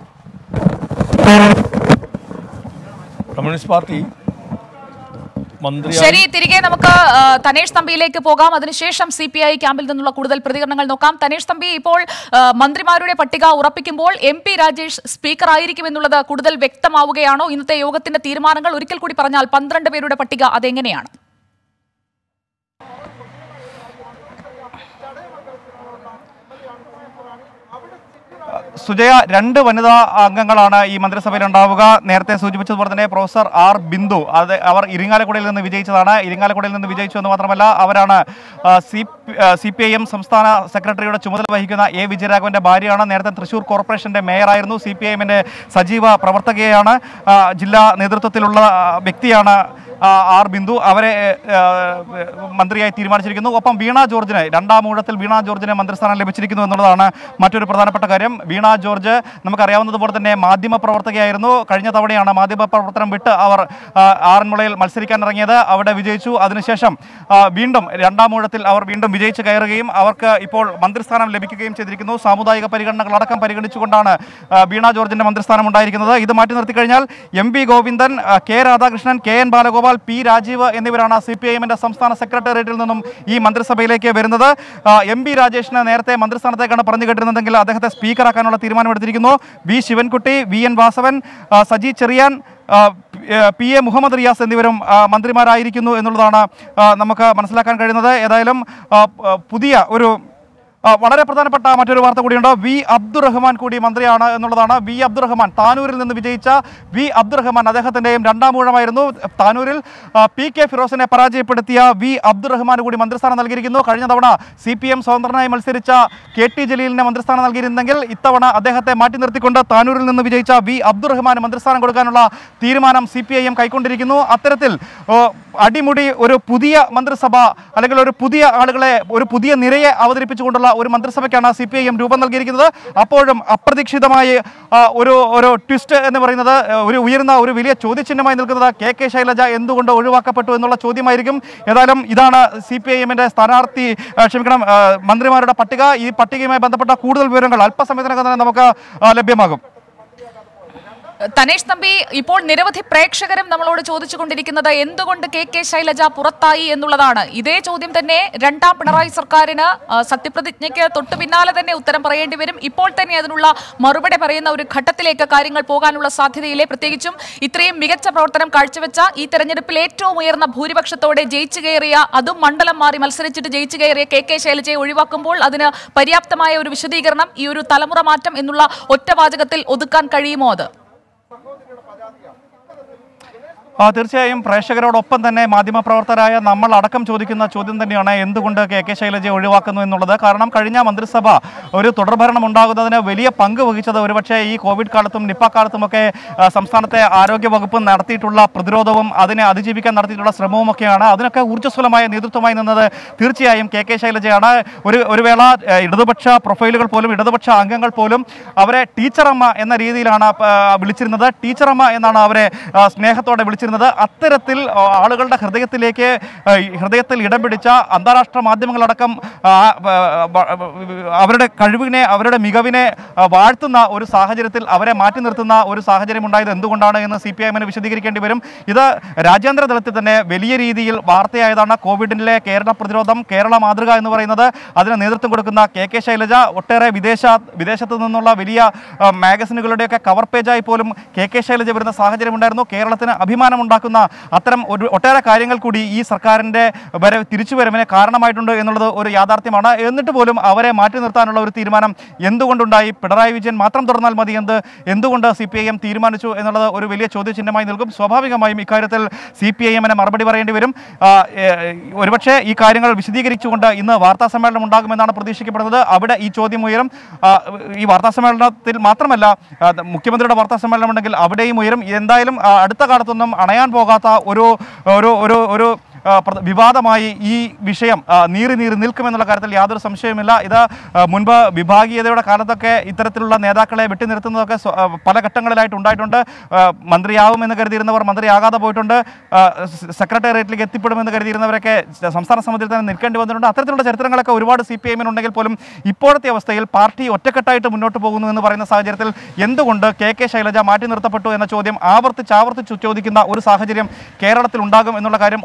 കമ്മ്യൂണിസ്റ്റ് പാർട്ടി മന്ത്രി ശരി തിരികെ നമുക്ക് ആ, തനേഷ് തമ്പിയിലേക്ക് പോകാം അതിനുശേഷം സി പി ഐ ക്യാമ്പിൽ നിന്നുള്ള കൂടുതൽ പ്രതികരണങ്ങൾ നോക്കാം തനേഷ് തമ്പി ഇപ്പോൾ ആ, മന്ത്രിമാരുടെ പട്ടിക ഉറപ്പിക്കുമ്പോൾ എം പി രാജേഷ് സ്പീക്കർ ആയിരിക്കും എന്നുള്ളത് കൂടുതൽ വ്യക്തമാവുകയാണോ ഇന്നത്തെ യോഗത്തിന്റെ തീരുമാനങ്ങൾ ഒരിക്കൽ കൂടി പറഞ്ഞാൽ പന്ത്രണ്ട് പേരുടെ പട്ടിക അതെങ്ങനെയാണ് സുജയ രണ്ട് വനിതാ അംഗങ്ങളാണ് ഈ മന്ത്രിസഭയിൽ ഉണ്ടാവുക നേരത്തെ സൂചിപ്പിച്ചതുപോലെ തന്നെ പ്രൊഫസർ ആർ ബിന്ദു അത് അവർ ഇരിങ്ങാലക്കുടയിൽ നിന്ന് വിജയിച്ചതാണ് ഇരിങ്ങാലക്കുടയിൽ നിന്ന് വിജയിച്ചു എന്ന് മാത്രമല്ല അവരാണ് C C P I M സംസ്ഥാന സെക്രട്ടറിയുടെ ചുമതല വഹിക്കുന്ന എ വിജയരാഘവന്റെ ഭാര്യയാണ് നേരത്തെ തൃശൂർ കോർപ്പറേഷന്റെ മേയറായിരുന്നു സി പി ഐ എമ്മിന്റെ സജീവ പ്രവർത്തകയാണ് ആ, ജില്ലാ നേതൃത്വത്തിലുള്ള ആ, വ്യക്തിയാണ് ആ, ആർ ബിന്ദു അവരെ ഏ, ഏ, മന്ത്രിയായി തീരുമാനിച്ചിരിക്കുന്നു ഒപ്പം വീണ ജോർജിന് രണ്ടാം ഊഴത്തിൽ വീണ ജോർജിന് മന്ത്രിസ്ഥാനം ലഭിച്ചിരിക്കുന്നു എന്നുള്ളതാണ് മറ്റൊരു പ്രധാനപ്പെട്ട കാര്യം വീണ ജോർജ് നമുക്കറിയാവുന്നതുപോലെ തന്നെ മാധ്യമ പ്രവർത്തകയായിരുന്നു കഴിഞ്ഞ തവണയാണ് മാധ്യമ പ്രവർത്തനം വിട്ട് അവർ ആ, ആറന്മുളയിൽ മത്സരിക്കാൻ ഇറങ്ങിയത് അവിടെ വിജയിച്ചു അതിനുശേഷം ആ, വീണ്ടും രണ്ടാം ഊഴത്തിൽ അവർ വീണ്ടും വിജയിച്ച് കയറുകയും അവർക്ക് ഇപ്പോൾ മന്ത്രിസ്ഥാനം ലഭിക്കുകയും ചെയ്തിരിക്കുന്നു സാമുദായിക പരിഗണനകളടക്കം പരിഗണിച്ചുകൊണ്ടാണ് ആ, വീണ ജോർജിന്റെ മന്ത്രിസ്ഥാനം ഉണ്ടായിരിക്കുന്നത് ഇത് മാറ്റി നിർത്തി കഴിഞ്ഞാൽ എം പി ഗോവിന്ദൻ ആ, കെ രാധാകൃഷ്ണൻ കെ എൻ ബാലഗോപാൽ പി രാജീവ് എന്നിവരാണ് സി പി ഐ എമ്മിന്റെ സംസ്ഥാന സെക്രട്ടേറിയറ്റിൽ നിന്നും ഈ മന്ത്രിസഭയിലേക്ക് വരുന്നത് ആ, എം പി രാജേഷിന് നേരത്തെ മന്ത്രിസ്ഥാനത്തേക്കാണ് പറഞ്ഞു കേട്ടിരുന്നതെങ്കിൽ അദ്ദേഹത്തെ സ്പീക്കറാക്കാനുള്ള തീരുമാനമെടുത്തിരിക്കുന്നു വി ശിവൻകുട്ടി വി എൻ വാസവൻ ആ, സജി ചെറിയാൻ ആ, പി- ഏ, പി എ മുഹമ്മദ് റിയാസ് എന്നിവരും ആ, മന്ത്രിമാരായിരിക്കുന്നു എന്നുള്ളതാണ് ആ, നമുക്ക് മനസ്സിലാക്കാൻ കഴിയുന്നത് ഏതായാലും ആ, പ- പുതിയ ഒരു ആ, വളരെ പ്രധാനപ്പെട്ട മറ്റൊരു വാർത്ത കൂടിയുണ്ട് വി അബ്ദുറഹ്മാൻ കൂടി മന്ത്രിയാണ് എന്നുള്ളതാണ് വി അബ്ദുറഹ്മാൻ താനൂരിൽ നിന്ന് വിജയിച്ച വി അബ്ദുറഹ്മാൻ അദ്ദേഹത്തിൻ്റെയും രണ്ടാം ഊഴമായിരുന്നു താനൂരിൽ ആ, പി കെ ഫിറോസിനെ പരാജയപ്പെടുത്തിയ വി അബ്ദുറഹ്മാൻ കൂടി മന്ത്രിസ്ഥാനം നൽകിയിരിക്കുന്നു കഴിഞ്ഞ തവണ സി പി എം സ്വതന്ത്രനായി മത്സരിച്ച കെ ടി ജലീലിനെ മന്ത്രിസ്ഥാനം നൽകിയിരുന്നെങ്കിൽ ഇത്തവണ അദ്ദേഹത്തെ മാറ്റി നിർത്തിക്കൊണ്ട് താനൂരിൽ നിന്ന് വിജയിച്ച വി അബ്ദുറഹ്മാൻ മന്ത്രിസ്ഥാനം കൊടുക്കാനുള്ള തീരുമാനം സി പി ഐ എം കൈക്കൊണ്ടിരിക്കുന്നു അത്തരത്തിൽ ഓ, അടിമുടി ഒരു പുതിയ മന്ത്രിസഭ അല്ലെങ്കിൽ ഒരു പുതിയ ആളുകളെ ഒരു പുതിയ നിരയെ അവതരിപ്പിച്ചുകൊണ്ടുള്ള ഒരു മന്ത്രിസഭയ്ക്കാണ് സി പി ഐ എം രൂപം നൽകിയിരിക്കുന്നത് അപ്പോഴും അപ്രതീക്ഷിതമായി ആ, ഒരു ഒരു ട്വിസ്റ്റ് എന്ന് പറയുന്നത് ആ, ഒരു ഉയർന്ന ഒരു വലിയ ചോദ്യചിഹ്നമായി നിൽക്കുന്നത് കെ കെ ശൈലജ എന്തുകൊണ്ട് ഒഴിവാക്കപ്പെട്ടു എന്നുള്ള ചോദ്യമായിരിക്കും ഏതായാലും ഇതാണ് സി പി ഐ എമ്മിന്റെ സ്ഥാനാർത്ഥി ആ, ക്ഷമിക്കണം ആ, മന്ത്രിമാരുടെ പട്ടിക ഈ പട്ടികയുമായി ബന്ധപ്പെട്ട കൂടുതൽ വിവരങ്ങൾ അല്പസമയത്തിനകം തന്നെ നമുക്ക് ആ, ലഭ്യമാകും തനേഷ് തമ്പി ഇപ്പോൾ നിരവധി പ്രേക്ഷകരും നമ്മളോട് ചോദിച്ചുകൊണ്ടിരിക്കുന്നത് എന്തുകൊണ്ട് കെ കെ ശൈലജ പുറത്തായി എന്നുള്ളതാണ് ഇതേ ചോദ്യം തന്നെ രണ്ടാം പിണറായി സർക്കാരിന് ആ, സത്യപ്രതിജ്ഞയ്ക്ക് തൊട്ടു പിന്നാലെ തന്നെ ഉത്തരം പറയേണ്ടി വരും ഇപ്പോൾ തന്നെ അതിനുള്ള മറുപടി പറയുന്ന ഒരു ഘട്ടത്തിലേക്ക് കാര്യങ്ങൾ പോകാനുള്ള സാധ്യതയില്ലേ പ്രത്യേകിച്ചും ഇത്രയും മികച്ച പ്രവർത്തനം കാഴ്ചവെച്ച ഈ തെരഞ്ഞെടുപ്പിൽ ഏറ്റവും ഉയർന്ന ഭൂരിപക്ഷത്തോടെ ജയിച്ചു കയറിയ അതും മണ്ഡലം മാറി മത്സരിച്ചിട്ട് ജയിച്ചു കയറിയ കെ കെ ശൈലജയെ ഒഴിവാക്കുമ്പോൾ അതിന് പര്യാപ്തമായ ഒരു വിശദീകരണം ഈ ഒരു തലമുറ മാറ്റം എന്നുള്ള ഒറ്റവാചകത്തിൽ ഒതുക്കാൻ കഴിയുമോ അത് ആ, തീർച്ചയായും പ്രേക്ഷകരോടൊപ്പം തന്നെ മാധ്യമപ്രവർത്തകരായ നമ്മൾ അടക്കം ചോദിക്കുന്ന ചോദ്യം തന്നെയാണ് എന്തുകൊണ്ട് കെ കെ ശൈലജയെ ഒഴിവാക്കുന്നു എന്നുള്ളത് കാരണം കഴിഞ്ഞ മന്ത്രിസഭ ഒരു തുടർഭരണം ഉണ്ടാകുന്നതിന് വലിയ പങ്ക് വഹിച്ചത് ഒരുപക്ഷെ ഈ കോവിഡ് കാലത്തും നിപ്പ കാലത്തുമൊക്കെ ആ, സംസ്ഥാനത്തെ ആരോഗ്യ വകുപ്പ് നടത്തിയിട്ടുള്ള പ്രതിരോധവും അതിനെ അതിജീവിക്കാൻ നടത്തിയിട്ടുള്ള ശ്രമവും ഒക്കെയാണ് അതിനൊക്കെ ഊർജ്ജസ്വലമായ നേതൃത്വമായി നിന്നത് തീർച്ചയായും കെ കെ ശൈലജയാണ് ഒരു ഒരു വേള ആ, ഇടതുപക്ഷ പ്രൊഫൈലുകൾ പോലും ഇടതുപക്ഷ അംഗങ്ങൾ പോലും അവരെ ടീച്ചറമ്മ എന്ന രീതിയിലാണ് ആ, വിളിച്ചിരുന്നത് ടീച്ചറമ്മ എന്നാണ് അവരെ ആ, സ്നേഹത്തോടെ വിളിച്ചിരുന്നത് അത്തരത്തിൽ ആ, ആളുകളുടെ ഹൃദയത്തിലേക്ക് ആ, ഈ ഹൃദയത്തിൽ ഇടം പിടിച്ച അന്താരാഷ്ട്ര മാധ്യമങ്ങളടക്കം ആ, ആ, ആ, അവരുടെ കഴിവിനെ അവരുടെ മികവിനെ ആ, വാഴ്ത്തുന്ന ഒരു സാഹചര്യത്തിൽ അവരെ മാറ്റി നിർത്തുന്ന ഒരു സാഹചര്യം ഉണ്ടായത് എന്തുകൊണ്ടാണ് എന്ന് സി പി ഐഎമ്മിന് വിശദീകരിക്കേണ്ടി വരും ഇത് രാജ്യാന്തര തലത്തിൽ തന്നെ വലിയ രീതിയിൽ വാർത്തയായതാണ് കോവിഡിലെ കേരള പ്രതിരോധം കേരള മാതൃക എന്ന് പറയുന്നത് അതിന് നേതൃത്വം കൊടുക്കുന്ന കെ കെ ശൈലജ ഒട്ടേറെ വിദേശ വിദേശത്തു നിന്നുള്ള വലിയ ആ, മാഗസിനുകളുടെയൊക്കെ കവർ പേജായി പോലും കെ കെ ശൈലജ വരുന്ന സാഹചര്യം ഉണ്ടായിരുന്നു കേരളത്തിന് അഭിമാനമുണ്ടാക്കുന്ന അത്തരം ഒരു ഒട്ടേറെ കാര്യങ്ങൾ കൂടി ഈ സർക്കാരിൻ്റെ വരെ തിരിച്ചുവരവിന് കാരണമായിട്ടുണ്ട് എന്നുള്ളത് ഒരു യാഥാർത്ഥ്യമാണ് എന്നിട്ട് പോലും അവരെ മാറ്റി നിർത്താനുള്ള ഒരു തീരുമാനം എന്തുകൊണ്ടുണ്ടായി പിണറായി വിജയൻ മാത്രം തുടർന്നാൽ മതി എന്ത് എന്തുകൊണ്ട് സി പി ഐ എം തീരുമാനിച്ചു എന്നുള്ളത് ഒരു വലിയ ചോദ്യചിഹ്നമായി നിൽക്കും സ്വാഭാവികമായും ഇക്കാര്യത്തിൽ സി പി ഐ എമ്മിന് മറുപടി പറയേണ്ടി വരും ആ, ഏ, ഒരുപക്ഷെ ഈ കാര്യങ്ങൾ വിശദീകരിച്ചുകൊണ്ട് ഇന്ന് വാർത്താ സമ്മേളനം ഉണ്ടാകുമെന്നാണ് പ്രതീക്ഷിക്കപ്പെടുന്നത് അവിടെ ഈ ചോദ്യം ഉയരും ആ, ഈ വാർത്താ സമ്മേളനത്തിൽ മാത്രമല്ല ആ, മുഖ്യമന്ത്രിയുടെ വാർത്താ സമ്മേളനം ഉണ്ടെങ്കിൽ അവിടെയും ഉയരും എന്തായാലും ആ, അടുത്ത കാലത്തൊന്നും അണയാൻ പോകാത്ത ഒരു ഒരു ഒരു ഒരു ആ, പ്ര- വിവാദമായി ഈ വിഷയം ആ, നീറി നീറി നിൽക്കുമെന്നുള്ള കാര്യത്തിൽ യാതൊരു സംശയവുമില്ല ഇത് ആ, മുൻപ് വിഭാഗീയതയുടെ കാലത്തൊക്കെ ഇത്തരത്തിലുള്ള നേതാക്കളെ വെട്ടി നിർത്തുന്നതൊക്കെ സ്വ- ആ, പല ഘട്ടങ്ങളിലായിട്ട് ഉണ്ടായിട്ടുണ്ട് ആ, മന്ത്രിയാവുമെന്ന് കരുതിയിരുന്നവർ മന്ത്രിയാകാതെ പോയിട്ടുണ്ട് ആ, സ് സെക്രട്ടേറിയറ്റിലേക്ക് എത്തിപ്പെടുമെന്ന് കരുതിയിരുന്നവരൊക്കെ സംസ്ഥാന സമിതിയിൽ തന്നെ നിൽക്കേണ്ടി വന്നിട്ടുണ്ട് അത്തരത്തിലുള്ള ചരിത്രങ്ങളൊക്കെ ഒരുപാട് സി പി എമ്മിനുണ്ടെങ്കിൽ പോലും ഇപ്പോഴത്തെ അവസ്ഥയിൽ പാർട്ടി ഒറ്റക്കെട്ടായിട്ട് മുന്നോട്ട് പോകുന്നു എന്ന് പറയുന്ന സാഹചര്യത്തിൽ എന്തുകൊണ്ട് കെ കെ ശൈലജ മാറ്റി നിർത്തപ്പെട്ടു എന്ന ചോദ്യം ആവർത്തിച്ച് ആവർത്തിച്ച് ചോദിക്കുന്ന ഒരു സാഹചര്യം കേരളത്തിൽ ഉണ്ടാകും എന്നുള്ള കാര്യം ഉറപ്പാണ്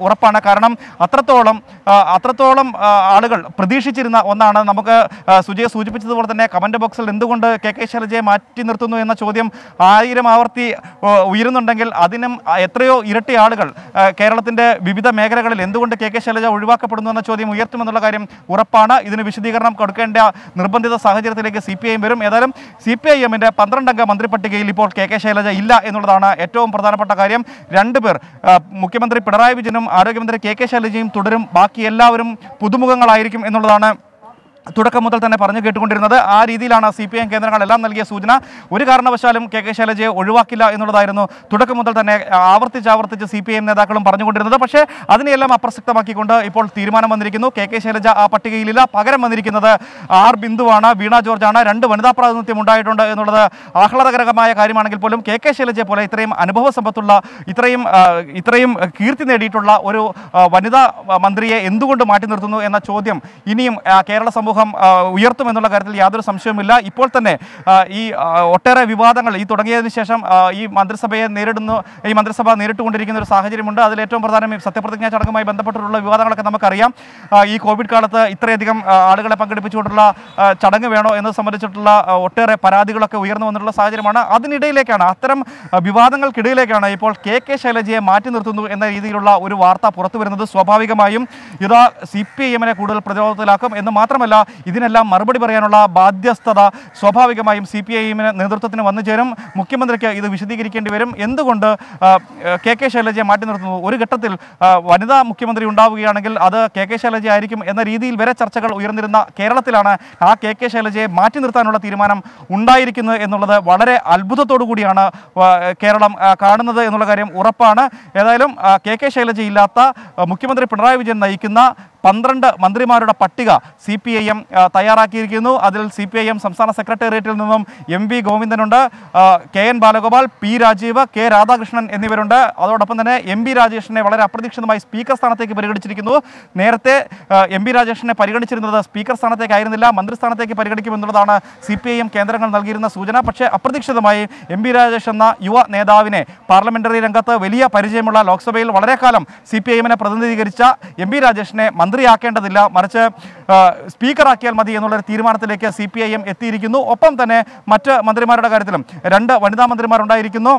കാരണം അത്രത്തോളം ആ, അത്രത്തോളം ആ, ആളുകൾ പ്രതീക്ഷിച്ചിരുന്ന ഒന്നാണ് നമുക്ക് ആ, സുജയ സൂചിപ്പിച്ചതുപോലെ തന്നെ കമന്റ് ബോക്സിൽ എന്തുകൊണ്ട് കെ കെ ശൈലജയെ മാറ്റി നിർത്തുന്നു എന്ന ചോദ്യം ആയിരം ആവർത്തി ഓ, ഉയരുന്നുണ്ടെങ്കിൽ അതിനും ആ, എത്രയോ ഇരട്ടി ആളുകൾ ആ, കേരളത്തിന്റെ വിവിധ മേഖലകളിൽ എന്തുകൊണ്ട് കെ കെ ശൈലജ ഒഴിവാക്കപ്പെടുന്നു എന്ന ചോദ്യം ഉയർത്തുമെന്നുള്ള കാര്യം ഉറപ്പാണ് ഇതിന് വിശദീകരണം കൊടുക്കേണ്ട നിർബന്ധിത സാഹചര്യത്തിലേക്ക് സി പി ഐ വരും ഏതായാലും സി പി ഐ എമ്മിന്റെ പന്ത്രണ്ടംഗ മന്ത്രി പട്ടികയിൽ ഇപ്പോൾ കെ കെ ശൈലജ ഇല്ല എന്നുള്ളതാണ് ഏറ്റവും പ്രധാനപ്പെട്ട കാര്യം രണ്ടുപേർ ആ, മുഖ്യമന്ത്രി പിണറായി വിജയനും ആരോഗ്യമന്ത്രി കെ കെ ശൈലജയും തുടരും ബാക്കി എല്ലാവരും പുതുമുഖങ്ങളായിരിക്കും എന്നുള്ളതാണ് തുടക്കം മുതൽ തന്നെ പറഞ്ഞു കേട്ടുകൊണ്ടിരുന്നത് ആ രീതിയിലാണ് സി പി എം കേന്ദ്രങ്ങളെല്ലാം നൽകിയ സൂചന ഒരു കാരണവശാലും കെ കെ ശൈലജയെ ഒഴിവാക്കില്ല എന്നുള്ളതായിരുന്നു തുടക്കം മുതൽ തന്നെ ആവർത്തിച്ച് ആവർത്തിച്ച് സി പി എം നേതാക്കളും പറഞ്ഞുകൊണ്ടിരുന്നത് പക്ഷേ അതിനെയെല്ലാം അപ്രസക്തമാക്കിക്കൊണ്ട് ഇപ്പോൾ തീരുമാനം വന്നിരിക്കുന്നു കെ കെ ശൈലജ ആ പട്ടികയിലില്ല പകരം വന്നിരിക്കുന്നത് ആർ ബിന്ദുവാണ് വീണ ജോർജാണ് രണ്ട് വനിതാ പ്രാതിനിധ്യം ഉണ്ടായിട്ടുണ്ട് എന്നുള്ളത് ആഹ്ലാദകരമായ കാര്യമാണെങ്കിൽ പോലും കെ കെ ശൈലജയെ പോലെ ഇത്രയും അനുഭവ സമ്പത്തുള്ള ഇത്രയും ആ, ഇത്രയും കീർത്തി നേടിയിട്ടുള്ള ഒരു ആ, വനിതാ മന്ത്രിയെ എന്തുകൊണ്ട് മാറ്റി നിർത്തുന്നു എന്ന ചോദ്യം ഇനിയും ആ, കേരള സമൂഹം ആ, ഉയർത്തുമെന്നുള്ള കാര്യത്തിൽ യാതൊരു സംശയവുമില്ല ഇപ്പോൾ തന്നെ ആ, ഈ ആ, ഒട്ടേറെ വിവാദങ്ങൾ ഈ തുടങ്ങിയതിന് ശേഷം ആ, ഈ മന്ത്രിസഭയെ നേരിടുന്നു ഈ മന്ത്രിസഭ നേരിട്ടുകൊണ്ടിരിക്കുന്ന ഒരു സാഹചര്യമുണ്ട് അതിൽ ഏറ്റവും പ്രധാനം ഈ സത്യപ്രതിജ്ഞാ ചടങ്ങുമായി ബന്ധപ്പെട്ടിട്ടുള്ള വിവാദങ്ങളൊക്കെ നമുക്കറിയാം ആ, ഈ കോവിഡ് കാലത്ത് ഇത്രയധികം ആ, ആളുകളെ പങ്കെടുപ്പിച്ചുകൊണ്ടുള്ള ആ, ചടങ്ങ് വേണോ എന്നത് സംബന്ധിച്ചിട്ടുള്ള ആ, ഒട്ടേറെ പരാതികളൊക്കെ ഉയർന്നു വന്നിട്ടുള്ള സാഹചര്യമാണ് അതിനിടയിലേക്കാണ് അത്തരം ആ, വിവാദങ്ങൾക്കിടയിലേക്കാണ് ഇപ്പോൾ കെ കെ ശൈലജയെ മാറ്റി നിർത്തുന്നു എന്ന രീതിയിലുള്ള ഒരു വാർത്ത പുറത്തു വരുന്നത് സ്വാഭാവികമായും ഇത് സി പി ഐ എമ്മിനെ കൂടുതൽ പ്രതിരോധത്തിലാക്കും എന്ന് മാത്രമല്ല ഇതിനെല്ലാം മറുപടി പറയാനുള്ള ബാധ്യസ്ഥത സ്വാഭാവികമായും സി പി ഐ എമ്മിന് നേതൃത്വത്തിന് വന്നു ചേരും മുഖ്യമന്ത്രിക്ക് ഇത് വിശദീകരിക്കേണ്ടി വരും എന്തുകൊണ്ട് ആ, കെ കെ ശൈലജയെ മാറ്റി നിർത്തുന്നു ഒരു ഘട്ടത്തിൽ ആ, വനിതാ മുഖ്യമന്ത്രി ഉണ്ടാവുകയാണെങ്കിൽ അത് കെ കെ ശൈലജ ആയിരിക്കും എന്ന രീതിയിൽ വരെ ചർച്ചകൾ ഉയർന്നിരുന്ന കേരളത്തിലാണ് ആ കെ കെ ശൈലജയെ മാറ്റി നിർത്താനുള്ള തീരുമാനം ഉണ്ടായിരിക്കുന്നത് എന്നുള്ളത് വളരെ അത്ഭുതത്തോടു കൂടിയാണ് ആ, കേരളം ആ, കാണുന്നത് എന്നുള്ള കാര്യം ഉറപ്പാണ് ഏതായാലും ആ, കെ കെ ശൈലജ ഇല്ലാത്ത ആ, മുഖ്യമന്ത്രി പിണറായി വിജയൻ നയിക്കുന്ന പന്ത്രണ്ട് മന്ത്രിമാരുടെ പട്ടിക സി പി ഐ എം തയ്യാറാക്കിയിരിക്കുന്നു അതിൽ സി പി ഐ എം സംസ്ഥാന സെക്രട്ടേറിയറ്റിൽ നിന്നും എം വി ഗോവിന്ദനുണ്ട് ആ, കെ എൻ ബാലഗോപാൽ പി രാജീവ് കെ രാധാകൃഷ്ണൻ എന്നിവരുണ്ട് അതോടൊപ്പം തന്നെ എം ബി രാജേഷിനെ വളരെ അപ്രതീക്ഷിതമായി സ്പീക്കർ സ്ഥാനത്തേക്ക് പരിഗണിച്ചിരിക്കുന്നു നേരത്തെ ആ, എം ബി രാജേഷിനെ പരിഗണിച്ചിരുന്നത് സ്പീക്കർ സ്ഥാനത്തേക്കായിരുന്നില്ല മന്ത്രിസ്ഥാനത്തേക്ക് പരിഗണിക്കുമെന്നുള്ളതാണ് സി പി ഐ എം കേന്ദ്രങ്ങൾ നൽകിയിരുന്ന സൂചന പക്ഷേ അപ്രതീക്ഷിതമായി എം ബി രാജേഷ് എന്ന യുവ നേതാവിനെ പാർലമെന്ററി രംഗത്ത് വലിയ പരിചയമുള്ള ലോക്സഭയിൽ വളരെ കാലം സി പി ഐ എമ്മിനെ പ്രതിനിധീകരിച്ച എം ബി രാജേഷിനെ മന്ത്രിയാക്കേണ്ടതില്ല മറിച്ച് ആ, സ്പീക്കറാക്കിയാൽ മതി എന്നുള്ള ഒരു തീരുമാനത്തിലേക്ക് സി പി ഐ എം എത്തിയിരിക്കുന്നു ഒപ്പം തന്നെ മറ്റ് മന്ത്രിമാരുടെ കാര്യത്തിലും രണ്ട് വനിതാ മന്ത്രിമാരുണ്ടായിരിക്കുന്നു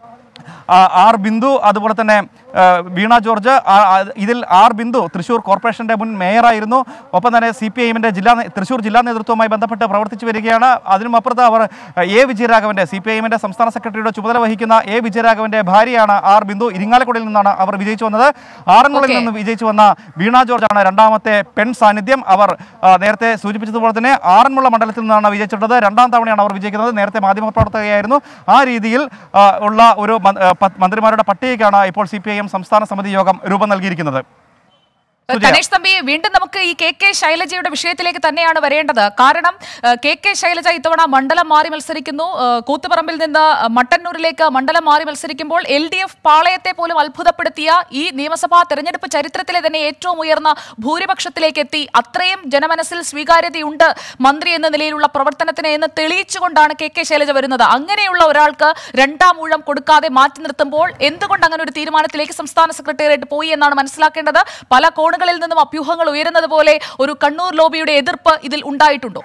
ആ, ആർ ബിന്ദു അതുപോലെ തന്നെ ആ, വീണ ജോർജ് ആ, ആ, ഇതിൽ ആർ ബിന്ദു തൃശൂർ കോർപ്പറേഷന്റെ മുൻ മേയറായിരുന്നു ഒപ്പം തന്നെ സി പി ഐ എമ്മിന്റെ ജില്ലാ നേ- തൃശൂർ ജില്ലാ നേതൃത്വവുമായി ബന്ധപ്പെട്ട് പ്രവർത്തിച്ചു വരികയാണ് അതിനും അപ്പുറത്ത് അവർ എ വിജയരാഘവന്റെ സി പി ഐ എമ്മിന്റെ സംസ്ഥാന സെക്രട്ടറിയുടെ ചുമതല വഹിക്കുന്ന എ വിജയരാഘവന്റെ ഭാര്യയാണ് ആർ ബിന്ദു ഇരിങ്ങാലക്കുടയിൽ നിന്നാണ് അവർ വിജയിച്ചു വന്നത് ആറന്മുളയിൽ Okay. നിന്ന് വിജയിച്ചു വന്ന വീണ ജോർജാണ് രണ്ടാമത്തെ പെൺ സാന്നിധ്യം അവർ ആ, നേരത്തെ സൂചിപ്പിച്ചതുപോലെ തന്നെ ആറന്മുള മണ്ഡലത്തിൽ നിന്നാണ് വിജയിച്ചിട്ടുള്ളത് രണ്ടാം തവണയാണ് അവർ വിജയിക്കുന്നത് നേരത്തെ മാധ്യമപ്രവർത്തകയായിരുന്നു ആ രീതിയിൽ ആ, ഉള്ള ഒരു മ- ആ, പ- മന്ത്രിമാരുടെ പട്ടികയ്ക്കാണ് ഇപ്പോൾ സി പി ഐ എം സംസ്ഥാന സമിതി യോഗം രൂപം നൽകിയിരിക്കുന്നത് സുജയ. തനേഷ് തമ്പി വീണ്ടും നമുക്ക് ഈ കെ കെ ശൈലജയുടെ വിഷയത്തിലേക്ക് തന്നെയാണ് വരേണ്ടത് കാരണം ഏഹ്, കെ കെ ശൈലജ ഇത്തവണ മണ്ഡലം മാറി മത്സരിക്കുന്നു ഏഹ്, കൂത്തുപറമ്പിൽ നിന്ന് മട്ടന്നൂരിലേക്ക് മണ്ഡലം മാറി മത്സരിക്കുമ്പോൾ എൽ ഡി എഫ് പാളയത്തെ പോലും അത്ഭുതപ്പെടുത്തിയ ഈ നിയമസഭാ തെരഞ്ഞെടുപ്പ് ചരിത്രത്തിലെ തന്നെ ഏറ്റവും ഉയർന്ന ഭൂരിപക്ഷത്തിലേക്ക് എത്തി അത്രയും ജനമനസ്സിൽ സ്വീകാര്യതയുണ്ട് മന്ത്രി എന്ന നിലയിലുള്ള പ്രവർത്തനത്തിന് എന്ന് തെളിയിച്ചുകൊണ്ടാണ് കെ കെ ശൈലജ വരുന്നത് അങ്ങനെയുള്ള ഒരാൾക്ക് രണ്ടാം ഊഴം കൊടുക്കാതെ മാറ്റി നിർത്തുമ്പോൾ എന്തുകൊണ്ട് അങ്ങനെ ഒരു തീരുമാനത്തിലേക്ക് സംസ്ഥാന സെക്രട്ടേറിയറ്റ് പോയി എന്നാണ് മനസ്സിലാക്കേണ്ടത് പല കോണുകളിൽ നിന്നും അഭ്യൂഹങ്ങൾ ഉയരുന്നത് പോലെ ഒരു കണ്ണൂർ ലോബിയുടെ എതിർപ്പ് ഇതിൽ ഉണ്ടായിട്ടുണ്ടോ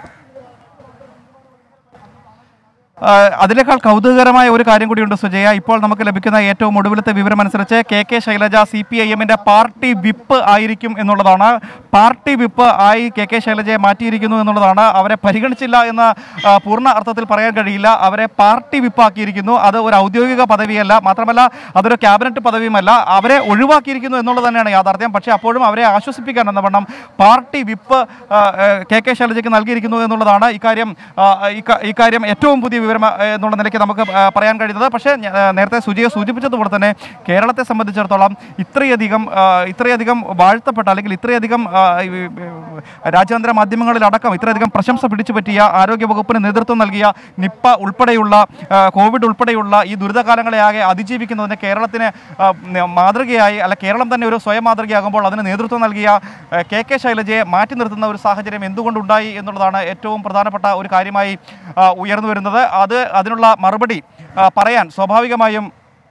ആ, അതിനേക്കാൾ കൗതുകകരമായ ഒരു കാര്യം കൂടിയുണ്ട് സുജയ ഇപ്പോൾ നമുക്ക് ലഭിക്കുന്ന ഏറ്റവും ഒടുവിലത്തെ വിവരം അനുസരിച്ച് K K Shailaja C P I എമ്മിന്റെ പാർട്ടി വിപ്പ് ആയിരിക്കും എന്നുള്ളതാണ് പാർട്ടി വിപ്പ് ആയി കെ കെ ശൈലജയെ മാറ്റിയിരിക്കുന്നു എന്നുള്ളതാണ് അവരെ പരിഗണിച്ചില്ല എന്ന് ആ, പൂർണ്ണ അർത്ഥത്തിൽ പറയാൻ കഴിയില്ല അവരെ പാർട്ടി വിപ്പാക്കിയിരിക്കുന്നു അത് ഒരു ഔദ്യോഗിക പദവിയല്ല മാത്രമല്ല അതൊരു ക്യാബിനറ്റ് പദവിയുമല്ല അവരെ ഒഴിവാക്കിയിരിക്കുന്നു എന്നുള്ളത് തന്നെയാണ് യാഥാർത്ഥ്യം പക്ഷേ അപ്പോഴും അവരെ ആശ്വസിപ്പിക്കാൻ എന്ന വണ്ണം പാർട്ടി വിപ്പ് ആ, ആ, കെ കെ ശൈലജയ്ക്ക് നൽകിയിരിക്കുന്നു എന്നുള്ളതാണ് ഇക്കാര്യം ആ, ഇക്ക- ഇക്കാര്യം ഏറ്റവും പുതിയ വിവരം ആ, എന്നുള്ള നിലയ്ക്ക് നമുക്ക് ആ, പറയാൻ കഴിയുന്നത് പക്ഷേ ഞ- ആ, നേരത്തെ സുജിയെ സൂചിപ്പിച്ചതുപോലെ തന്നെ കേരളത്തെ സംബന്ധിച്ചിടത്തോളം ഇത്രയധികം ആ, ഇത്രയധികം വാഴ്ത്തപ്പെട്ട അല്ലെങ്കിൽ ഇത്രയധികം ആ, ഈ, ഈ, രാജ്യാന്തര മാധ്യമങ്ങളിലടക്കം ഇത്രയധികം പ്രശംസ പിടിച്ചു പറ്റിയ ആരോഗ്യ വകുപ്പിന് നേതൃത്വം നൽകിയ നിപ്പ ഉൾപ്പെടെയുള്ള ആ, കോവിഡ് ഉൾപ്പെടെയുള്ള ഈ ദുരിതകാലങ്ങളെ ആകെ അതിജീവിക്കുന്നതിന് കേരളത്തിന് ആ, ന- മാതൃകയായി അല്ല കേരളം തന്നെ ഒരു സ്വയം മാതൃകയാകുമ്പോൾ അതിന് നേതൃത്വം നൽകിയ ആ, കെ കെ ശൈലജയെ മാറ്റി നിർത്തുന്ന ഒരു സാഹചര്യം എന്തുകൊണ്ടുണ്ടായി എന്നുള്ളതാണ് ഏറ്റവും പ്രധാനപ്പെട്ട ഒരു കാര്യമായി ആ, ഉയർന്നു വരുന്നത് അത് അതിനുള്ള മറുപടി ആ, പറയാൻ സ്വാഭാവികമായും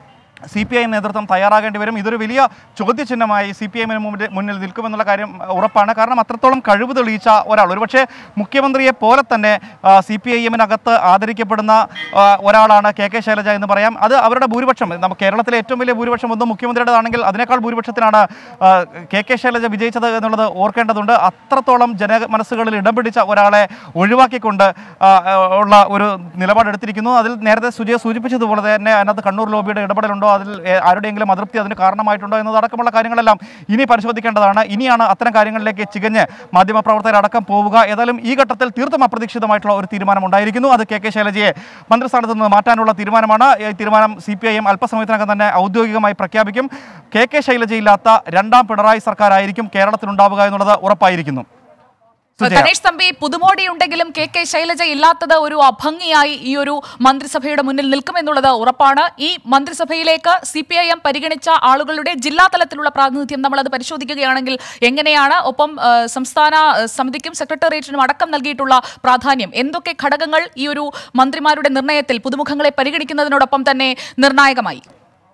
സി പി ഐ നേതൃത്വം തയ്യാറാകേണ്ടി വരും ഇതൊരു വലിയ ചോദ്യചിഹ്നമായി സി പി ഐഎമ്മിന് മുമ്പിൽ മുന്നിൽ നിൽക്കുമെന്നുള്ള കാര്യം ഉറപ്പാണ് കാരണം അത്രത്തോളം കഴിവ് തെളിയിച്ച ഒരാൾ ഒരുപക്ഷെ മുഖ്യമന്ത്രിയെ പോലെ തന്നെ സി പി ഐ എമ്മിനകത്ത് ആദരിക്കപ്പെടുന്ന ആ, ഒരാളാണ് കെ കെ ശൈലജ എന്ന് പറയാം അത് അവരുടെ ഭൂരിപക്ഷം നമുക്ക് കേരളത്തിലെ ഏറ്റവും വലിയ ഭൂരിപക്ഷം ഒന്നും മുഖ്യമന്ത്രിയുടേതാണെങ്കിൽ അതിനേക്കാൾ ഭൂരിപക്ഷത്തിനാണ് ആ, കെ കെ ശൈലജ വിജയിച്ചത് എന്നുള്ളത് ഓർക്കേണ്ടതുണ്ട് അത്രത്തോളം ജന മനസ്സുകളിൽ ഇടം പിടിച്ച ഒരാളെ ഒഴിവാക്കിക്കൊണ്ട് ആ, ആ, ഉള്ള ഒരു നിലപാടെടുത്തിരിക്കുന്നു അതിൽ നേരത്തെ സുജയ സൂചിപ്പിച്ചതുപോലെ തന്നെ അതിനകത്ത് കണ്ണൂർ ലോബിയുടെ ഇടപെടലുണ്ടോ അതിൽ ഏ, ആരുടെയെങ്കിലും അതൃപ്തി അതിന് കാരണമായിട്ടുണ്ടോ എന്നതടക്കമുള്ള കാര്യങ്ങളെല്ലാം ഇനി പരിശോധിക്കേണ്ടതാണ് ഇനിയാണ് അത്തരം കാര്യങ്ങളിലേക്ക് ചികഞ്ഞ് മാധ്യമപ്രവർത്തകരടക്കം പോവുക ഏതായാലും ഈ ഘട്ടത്തിൽ തീർത്തും അപ്രതീക്ഷിതമായിട്ടുള്ള ഒരു തീരുമാനം ഉണ്ടായിരിക്കുന്നു അത് കെ കെ ശൈലജയെ മന്ത്രിസ്ഥാനത്ത് നിന്ന് മാറ്റാനുള്ള തീരുമാനമാണ് ഈ തീരുമാനം സി പി ഐ എം അല്പസമയത്തിനകം തന്നെ ഔദ്യോഗികമായി പ്രഖ്യാപിക്കും കെ കെ ശൈലജയില്ലാത്ത രണ്ടാം പിണറായി സർക്കാരായിരിക്കും കേരളത്തിലുണ്ടാവുക എന്നുള്ളത് ഉറപ്പായിരിക്കുന്നു സുജയ. ഗണേഷ് തമ്പി പുതുമോടി ഉണ്ടെങ്കിലും കെ കെ ശൈലജ ഇല്ലാത്തത് ഒരു അഭംഗിയായി ഈ ഒരു മന്ത്രിസഭയുടെ മുന്നിൽ നിൽക്കുമെന്നുള്ളത് ഉറപ്പാണ് ഈ മന്ത്രിസഭയിലേക്ക് സി പി ഐ എം പരിഗണിച്ച ആളുകളുടെ ജില്ലാ തലത്തിലുള്ള പ്രാതിനിധ്യം നമ്മൾ അത് പരിശോധിക്കുകയാണെങ്കിൽ എങ്ങനെയാണ് ഒപ്പം ആ, സംസ്ഥാന ആ, സമിതിക്കും സെക്രട്ടേറിയറ്റിനും അടക്കം നൽകിയിട്ടുള്ള പ്രാധാന്യം എന്തൊക്കെ ഘടകങ്ങൾ ഈ ഒരു മന്ത്രിമാരുടെ നിർണയത്തിൽ പുതുമുഖങ്ങളെ പരിഗണിക്കുന്നതിനോടൊപ്പം തന്നെ നിർണായകമായി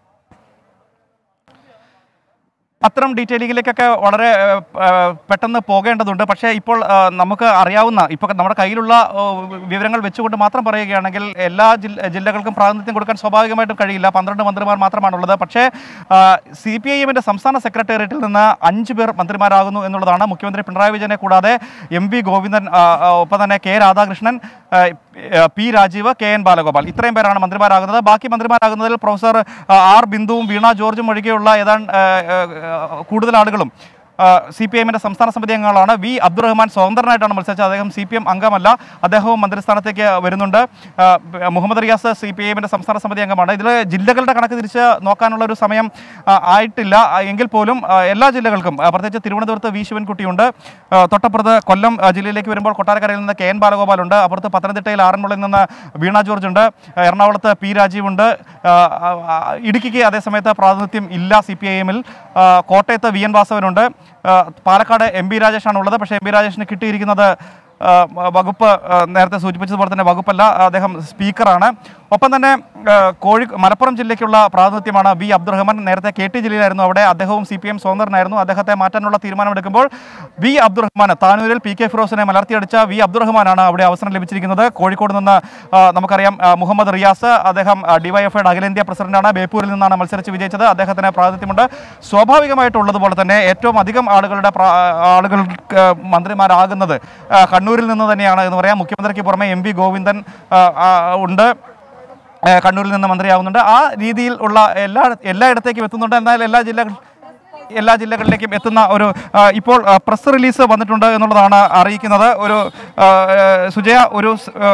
അത്തരം ഡീറ്റെയിലിങ്ങിലേക്കൊക്കെ വളരെ ഏഹ്, ഏഹ്, പെട്ടെന്ന് പോകേണ്ടതുണ്ട് പക്ഷേ ഇപ്പോൾ ഏഹ്, നമുക്ക് അറിയാവുന്ന ഇപ്പോൾ നമ്മുടെ കയ്യിലുള്ള ഏഹ്, വിവരങ്ങൾ വെച്ചുകൊണ്ട് മാത്രം പറയുകയാണെങ്കിൽ എല്ലാ ജില്ല ജില്ലകൾക്കും പ്രാതിനിധ്യം കൊടുക്കാൻ സ്വാഭാവികമായിട്ടും കഴിയില്ല പന്ത്രണ്ട് മന്ത്രിമാർ മാത്രമാണുള്ളത് പക്ഷേ സി പി ഐ എമ്മിൻ്റെ സംസ്ഥാന സെക്രട്ടേറിയറ്റിൽ നിന്ന് അഞ്ച് പേർ മന്ത്രിമാരാകുന്നു എന്നുള്ളതാണ് മുഖ്യമന്ത്രി പിണറായി വിജയനെ കൂടാതെ എം വി ഗോവിന്ദൻ ആ, ആ, ഒപ്പം തന്നെ കെ രാധാകൃഷ്ണൻ ആ, ആ, പി രാജീവ് കെ എൻ ബാലഗോപാൽ ഇത്രയും പേരാണ് മന്ത്രിമാരാകുന്നത് ബാക്കി മന്ത്രിമാരാകുന്നതിൽ പ്രൊഫസർ ആ, ആർ ബിന്ദുവും വീണ ജോർജും ഒഴികെയുള്ള ഏതാണ്ട് ആ, ആ, കൂടുതൽ ആളുകളും സി പി എമ്മിൻ്റെ സംസ്ഥാന സമിതി അംഗങ്ങളാണ് വി അബ്ദുറഹ്മാൻ സ്വതന്ത്രനായിട്ടാണ് മത്സരിച്ചത് അദ്ദേഹം സി പി എം അംഗമല്ല അദ്ദേഹവും മന്ത്രിസ്ഥാനത്തേക്ക് വരുന്നുണ്ട് ആ, മുഹമ്മദ് റിയാസ് സി പി എമ്മിൻ്റെ സംസ്ഥാന സമിതി അംഗമാണ് ഇതിൽ ജില്ലകളുടെ കണക്ക് തിരിച്ച് നോക്കാനുള്ള ഒരു സമയം ആ, ആയിട്ടില്ല ആ, എങ്കിൽ പോലും ആ, എല്ലാ ജില്ലകൾക്കും ആ, പ്രത്യേകിച്ച് തിരുവനന്തപുരത്ത് വി ശിവൻകുട്ടിയുണ്ട് ആ, തൊട്ടപ്പുറത്ത് കൊല്ലം ആ, ജില്ലയിലേക്ക് വരുമ്പോൾ കൊട്ടാരക്കരയിൽ നിന്ന് കെ എൻ ബാലഗോപാലുണ്ട് അപ്പുറത്ത് പത്തനംതിട്ടയിൽ ആറന്മുളയിൽ നിന്ന് വീണ ജോർജ് ഉണ്ട് ആ, എറണാകുളത്ത് പി രാജീവുണ്ട് ആ, ആ, ആ, ഇടുക്കിക്ക് അതേസമയത്ത് പ്രാതിനിധ്യം ഇല്ല സി പി ഐ എമ്മിൽ കോട്ടയത്ത് വി എൻ വാസവനുണ്ട് ആ, പാലക്കാട് എം ബി രാജേഷാണ് ഉള്ളത് പക്ഷേ എം ബി രാജേഷിന് കിട്ടിയിരിക്കുന്നത് ആ, വകുപ്പ് ആ, നേരത്തെ സൂചിപ്പിച്ചതുപോലെ തന്നെ വകുപ്പല്ല അദ്ദേഹം സ്പീക്കറാണ് ഒപ്പം തന്നെ ആ, കോഴി മലപ്പുറം ജില്ലയ്ക്കുള്ള പ്രാതിനിധ്യമാണ് വി അബ്ദുറഹ്മാൻ നേരത്തെ കെ ടി ജില്ലയിലായിരുന്നു അവിടെ അദ്ദേഹവും സി പി എം സ്വതന്ത്രനായിരുന്നു അദ്ദേഹത്തെ മാറ്റാനുള്ള തീരുമാനമെടുക്കുമ്പോൾ വി അബ്ദുറഹ്മാൻ താനൂരിൽ പി കെ ഫിറോസിനെ മലർത്തിയടിച്ച വി അബ്ദുറഹ്മാനാണ് അവിടെ അവസരം ലഭിച്ചിരിക്കുന്നത് കോഴിക്കോട് നിന്ന് ആ, നമുക്കറിയാം ആ, മുഹമ്മദ് റിയാസ് അദ്ദേഹം ഡിവൈഎഫ്ഐയുടെ അഖിലേന്ത്യാ പ്രസിഡന്റാണ് ബേപ്പൂരിൽ നിന്നാണ് മത്സരിച്ച് വിജയിച്ചത് അദ്ദേഹത്തിന് പ്രാതിനിധ്യമുണ്ട് സ്വാഭാവികമായിട്ടുള്ളതുപോലെ തന്നെ ഏറ്റവും അധികം ആളുകളുടെ പ്രാ- ആളുകൾക്ക് മന്ത്രിമാരാകുന്നത് ആ, കണ്ണൂരിൽ നിന്ന് തന്നെയാണ് എന്ന് പറയാം മുഖ്യമന്ത്രിക്ക് പുറമെ എം വി ഗോവിന്ദൻ ആ, ആ, ഉണ്ട് ആ, കണ്ണൂരിൽ നിന്ന് മന്ത്രിയാവുന്നുണ്ട് ആ രീതിയിൽ ഉള്ള എല്ലാ എല്ലായിടത്തേക്കും എത്തുന്നുണ്ട് എന്നാൽ എല്ലാ ജില്ലകൾ എല്ലാ ജില്ലകളിലേക്കും എത്തുന്ന ഒരു ആ, ഇപ്പോൾ ആ, പ്രസ് റിലീസ് വന്നിട്ടുണ്ട് എന്നുള്ളതാണ് അറിയിക്കുന്നത് ഒരു ആ, ആ, സുജയ ഒരു സ്- ആ,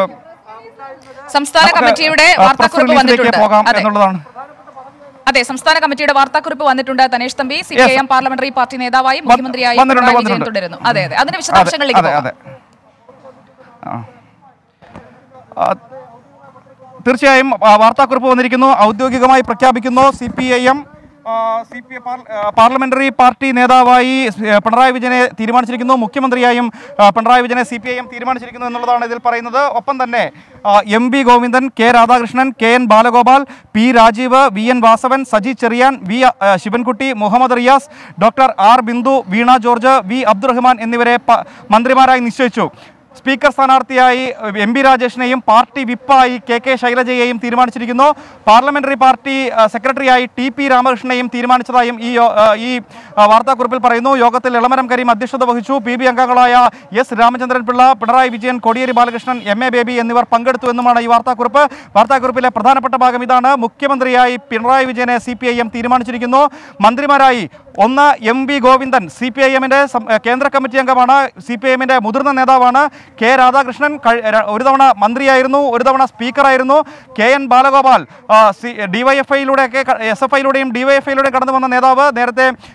സംസ്ഥാന നമുക്ക്, കമ്മിറ്റിയുടെ ആ, പ്രസ് വാർത്താക്കുറിപ്പ് റിലീസിലേക്ക് വന്നിട്ടുണ്ട് പോകാം അതെ എന്നുള്ളതാണ് അതെ സംസ്ഥാന കമ്മിറ്റിയുടെ വാർത്താക്കുറിപ്പ് വന്നിട്ടുണ്ട് Thanesh Thampi C P I M parliamentary party നേതാവായി മുഖ്യമന്ത്രിയായി വന്നിട്ടുണ്ട്, പിണറായി വിജയൻ വന്നിട്ടുണ്ട്. തുടരുന്നു അതെ അതെ അതിന്റെ അതെ വിശദാംശങ്ങളിലേക്ക് അതെ പോകാം അതെ ആ. ആ, തീർച്ചയായും ആ, വാർത്താക്കുറിപ്പ് വന്നിരിക്കുന്നു ഔദ്യോഗികമായി പ്രഖ്യാപിക്കുന്നു C P I M C P parliamentary party നേതാവായി ഏ, പിണറായി വിജയനെ തീരുമാനിച്ചിരിക്കുന്നു മുഖ്യമന്ത്രിയായും ആ, പിണറായി വിജയനെ സി പി ഐ എം തീരുമാനിച്ചിരിക്കുന്നു എന്നുള്ളതാണ് ഇതിൽ പറയുന്നത് ഒപ്പം തന്നെ ആ, എം വി ഗോവിന്ദൻ കെ രാധാകൃഷ്ണൻ കെ എൻ ബാലഗോപാൽ പി രാജീവ് വി എൻ വാസവൻ സജി ചെറിയാൻ വി ആ, ശിവൻകുട്ടി മുഹമ്മദ് റിയാസ് ഡോക്ടർ ആർ ബിന്ദു വീണ ജോർജ് വി അബ്ദുറഹ്മാൻ എന്നിവരെ പ- മന്ത്രിമാരായി നിശ്ചയിച്ചു സ്പീക്കർ സ്ഥാനാർത്ഥിയായി എം പി രാജേഷിനെയും പാർട്ടി വിപ്പായി കെ കെ ശൈലജയെയും തീരുമാനിച്ചിരിക്കുന്നു പാർലമെന്ററി പാർട്ടി ആ, സെക്രട്ടറിയായി ടി പി രാമകൃഷ്ണനെയും തീരുമാനിച്ചതായും ഈ യോ- ആ, ഈ ആ, വാർത്താക്കുറിപ്പിൽ പറയുന്നു യോഗത്തിൽ ഇളമരം കരീം അധ്യക്ഷത വഹിച്ചു പി ബി അംഗങ്ങളായ എസ് രാമചന്ദ്രൻ പിള്ള പിണറായി വിജയൻ കോടിയേരി ബാലകൃഷ്ണൻ എം എ ബേബി എന്നിവർ പങ്കെടുത്തു എന്നുമാണ് ഈ വാർത്താക്കുറിപ്പ് വാർത്താക്കുറിപ്പിലെ പ്രധാനപ്പെട്ട ഭാഗം ഇതാണ് മുഖ്യമന്ത്രിയായി പിണറായി വിജയനെ സി പി ഐ എം തീരുമാനിച്ചിരിക്കുന്നു മന്ത്രിമാരായി ഒന്ന് M V Govindan C P I എമ്മിൻ്റെ കേന്ദ്ര കമ്മിറ്റി അംഗമാണ് സി പി ഐ എമ്മിൻ്റെ മുതിർന്ന നേതാവാണ് കെ രാധാകൃഷ്ണൻ കഴി- ര- ഒരു തവണ മന്ത്രിയായിരുന്നു ഒരു തവണ സ്പീക്കറായിരുന്നു കെ എൻ ബാലഗോപാൽ ഡിവൈഎഫ്ഐയിലൂടെയൊക്കെ എസ് എഫ് ഐയിലൂടെയും ഡിവൈഎഫ്ഐയിലൂടെയും കടന്നു വന്ന നേതാവ് നേരത്തെ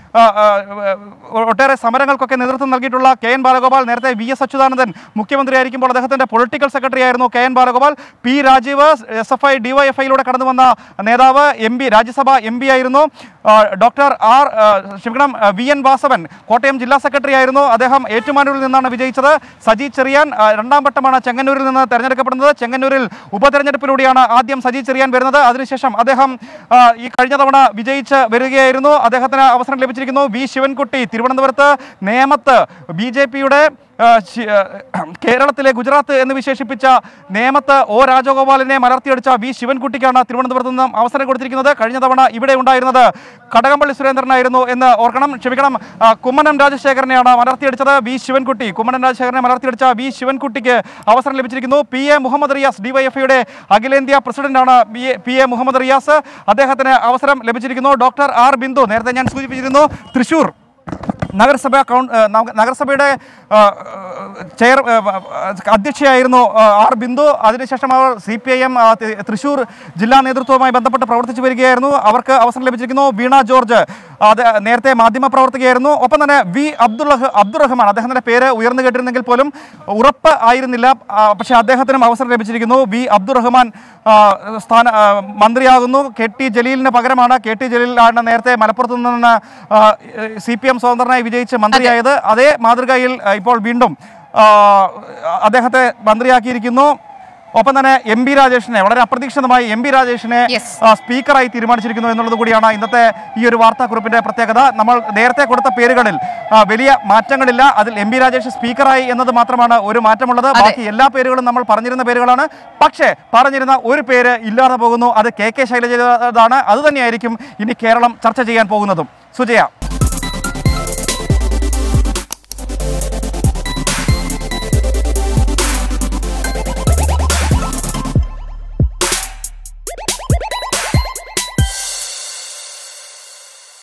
ആ, ആ, ഒട്ടേറെ സമരങ്ങൾക്കൊക്കെ നേതൃത്വം നൽകിയിട്ടുള്ള കെ എൻ ബാലഗോപാൽ നേരത്തെ വി എസ് അച്യുതാനന്ദൻ മുഖ്യമന്ത്രിയായിരിക്കുമ്പോൾ അദ്ദേഹത്തിന്റെ പൊളിറ്റിക്കൽ സെക്രട്ടറി ആയിരുന്നു K N Balagopal P Rajeev S F I ഡിവൈഎഫ്ഐയിലൂടെ കടന്നു വന്ന നേതാവ് M P Rajya Sabha M P ആയിരുന്നു ആ, ഡോക്ടർ ആർ ആ, ക്ഷമിക്കണം ആ, വി എൻ വാസവൻ കോട്ടയം ജില്ലാ സെക്രട്ടറി ആയിരുന്നു അദ്ദേഹം ഏറ്റുമാനൂരിൽ നിന്നാണ് വിജയിച്ചത് സജി ചെറിയാൻ ആ, രണ്ടാം വട്ടമാണ് ചെങ്ങന്നൂരിൽ നിന്ന് തെരഞ്ഞെടുക്കപ്പെടുന്നത് ചെങ്ങന്നൂരിൽ ഉപതെരഞ്ഞെടുപ്പിലൂടെയാണ് ആദ്യം സജി ചെറിയാൻ വരുന്നത് അതിനുശേഷം അദ്ദേഹം ആ, ഈ കഴിഞ്ഞ തവണ വിജയിച്ച് വരികയായിരുന്നു അദ്ദേഹത്തിന് അവസരം ലഭിച്ചിരിക്കുന്നു വി ശിവൻകുട്ടി തിരുവനന്തപുരത്ത് നേമത്ത് ബി ജെ പിയുടെ കേരളത്തിലെ ഗുജറാത്ത് എന്ന് വിശേഷിപ്പിച്ച നേമത്ത് ഒ രാജഗോപാലിനെ മലർത്തിയടിച്ച വി ശിവൻകുട്ടിക്കാണ് തിരുവനന്തപുരത്ത് നിന്നും അവസരം കൊടുത്തിരിക്കുന്നത് കഴിഞ്ഞ തവണ ഇവിടെ ഉണ്ടായിരുന്നത് കടകംപള്ളി സുരേന്ദ്രനായിരുന്നു എന്ന് ഓർക്കണം ക്ഷമിക്കണം ആ, കുമ്മനം രാജശേഖരനെയാണ് മലർത്തിയടിച്ചത് വി ശിവൻകുട്ടി കുമ്മനം രാജശേഖരനെ മലർത്തിയടിച്ച വി ശിവൻകുട്ടിക്ക് അവസരം ലഭിച്ചിരിക്കുന്നു പി എ മുഹമ്മദ് റിയാസ് ഡിവൈഎഫ്ഐയുടെ അഖിലേന്ത്യാ പ്രസിഡന്റാണ് പി എ പി എ മുഹമ്മദ് റിയാസ് അദ്ദേഹത്തിന് അവസരം ലഭിച്ചിരിക്കുന്നു ഡോക്ടർ ആർ ബിന്ദു നേരത്തെ ഞാൻ സൂചിപ്പിച്ചിരുന്നു തൃശൂർ നഗരസഭ കൗൺ ഏ, നഗ- നഗരസഭയുടെ ആ, ചെയർ ഏ, അധ്യക്ഷയായിരുന്നു ആ, ആർ ബിന്ദു അതിനുശേഷം അവർ C P I M Thrissur ജില്ലാ നേതൃത്വവുമായി ബന്ധപ്പെട്ട് പ്രവർത്തിച്ചു വരികയായിരുന്നു അവർക്ക് അവസരം ലഭിച്ചിരിക്കുന്നു വീണ ജോർജ് അത് നേരത്തെ മാധ്യമ പ്രവർത്തകയായിരുന്നു ഒപ്പം തന്നെ വി അബ്ദുൾ അബ്ദുറഹ്മാൻ അദ്ദേഹത്തിന്റെ പേര് ഉയർന്നു കേട്ടിരുന്നെങ്കിൽ പോലും ഉറപ്പ് ആയിരുന്നില്ല ആ, പക്ഷേ അദ്ദേഹത്തിനും അവസരം ലഭിച്ചിരിക്കുന്നു വി അബ്ദുറഹ്മാൻ ആ, സ്ഥാന ആ, മന്ത്രിയാകുന്നു കെ ടി ജലീലിന് പകരമാണ് കെ ടി ജലീലാണ് നേരത്തെ മലപ്പുറത്ത് നിന്ന് സി പി എം സ്വതന്ത്രനായി വിജയിച്ച് മന്ത്രിയായത് അതേ മാതൃകയിൽ ആ, ഇപ്പോൾ വീണ്ടും ആ, അദ്ദേഹത്തെ മന്ത്രിയാക്കിയിരിക്കുന്നു ഒപ്പം തന്നെ എം ബി രാജേഷിനെ വളരെ അപ്രതീക്ഷിതമായി എം ബി രാജേഷിനെ Yes. ആ, സ്പീക്കറായി തീരുമാനിച്ചിരിക്കുന്നു എന്നുള്ളത് കൂടിയാണ് ഇന്നത്തെ ഈ ഒരു വാർത്താക്കുറിപ്പിന്റെ പ്രത്യേകത നമ്മൾ നേരത്തെ കൊടുത്ത പേരുകളിൽ ആ, വലിയ മാറ്റങ്ങളില്ല അതിൽ എം ബി രാജേഷ് സ്പീക്കറായി എന്നത് മാത്രമാണ് ഒരു മാറ്റമുള്ളത് അതെ. ബാക്കി എല്ലാ പേരുകളും നമ്മൾ പറഞ്ഞിരുന്ന പേരുകളാണ് പക്ഷേ പറഞ്ഞിരുന്ന ഒരു പേര് ഇല്ലാതെ പോകുന്നു അത് കെ കെ ശൈലജയാണ് അത് തന്നെയായിരിക്കും ഇനി കേരളം ചർച്ച ചെയ്യാൻ പോകുന്നതും സുജയ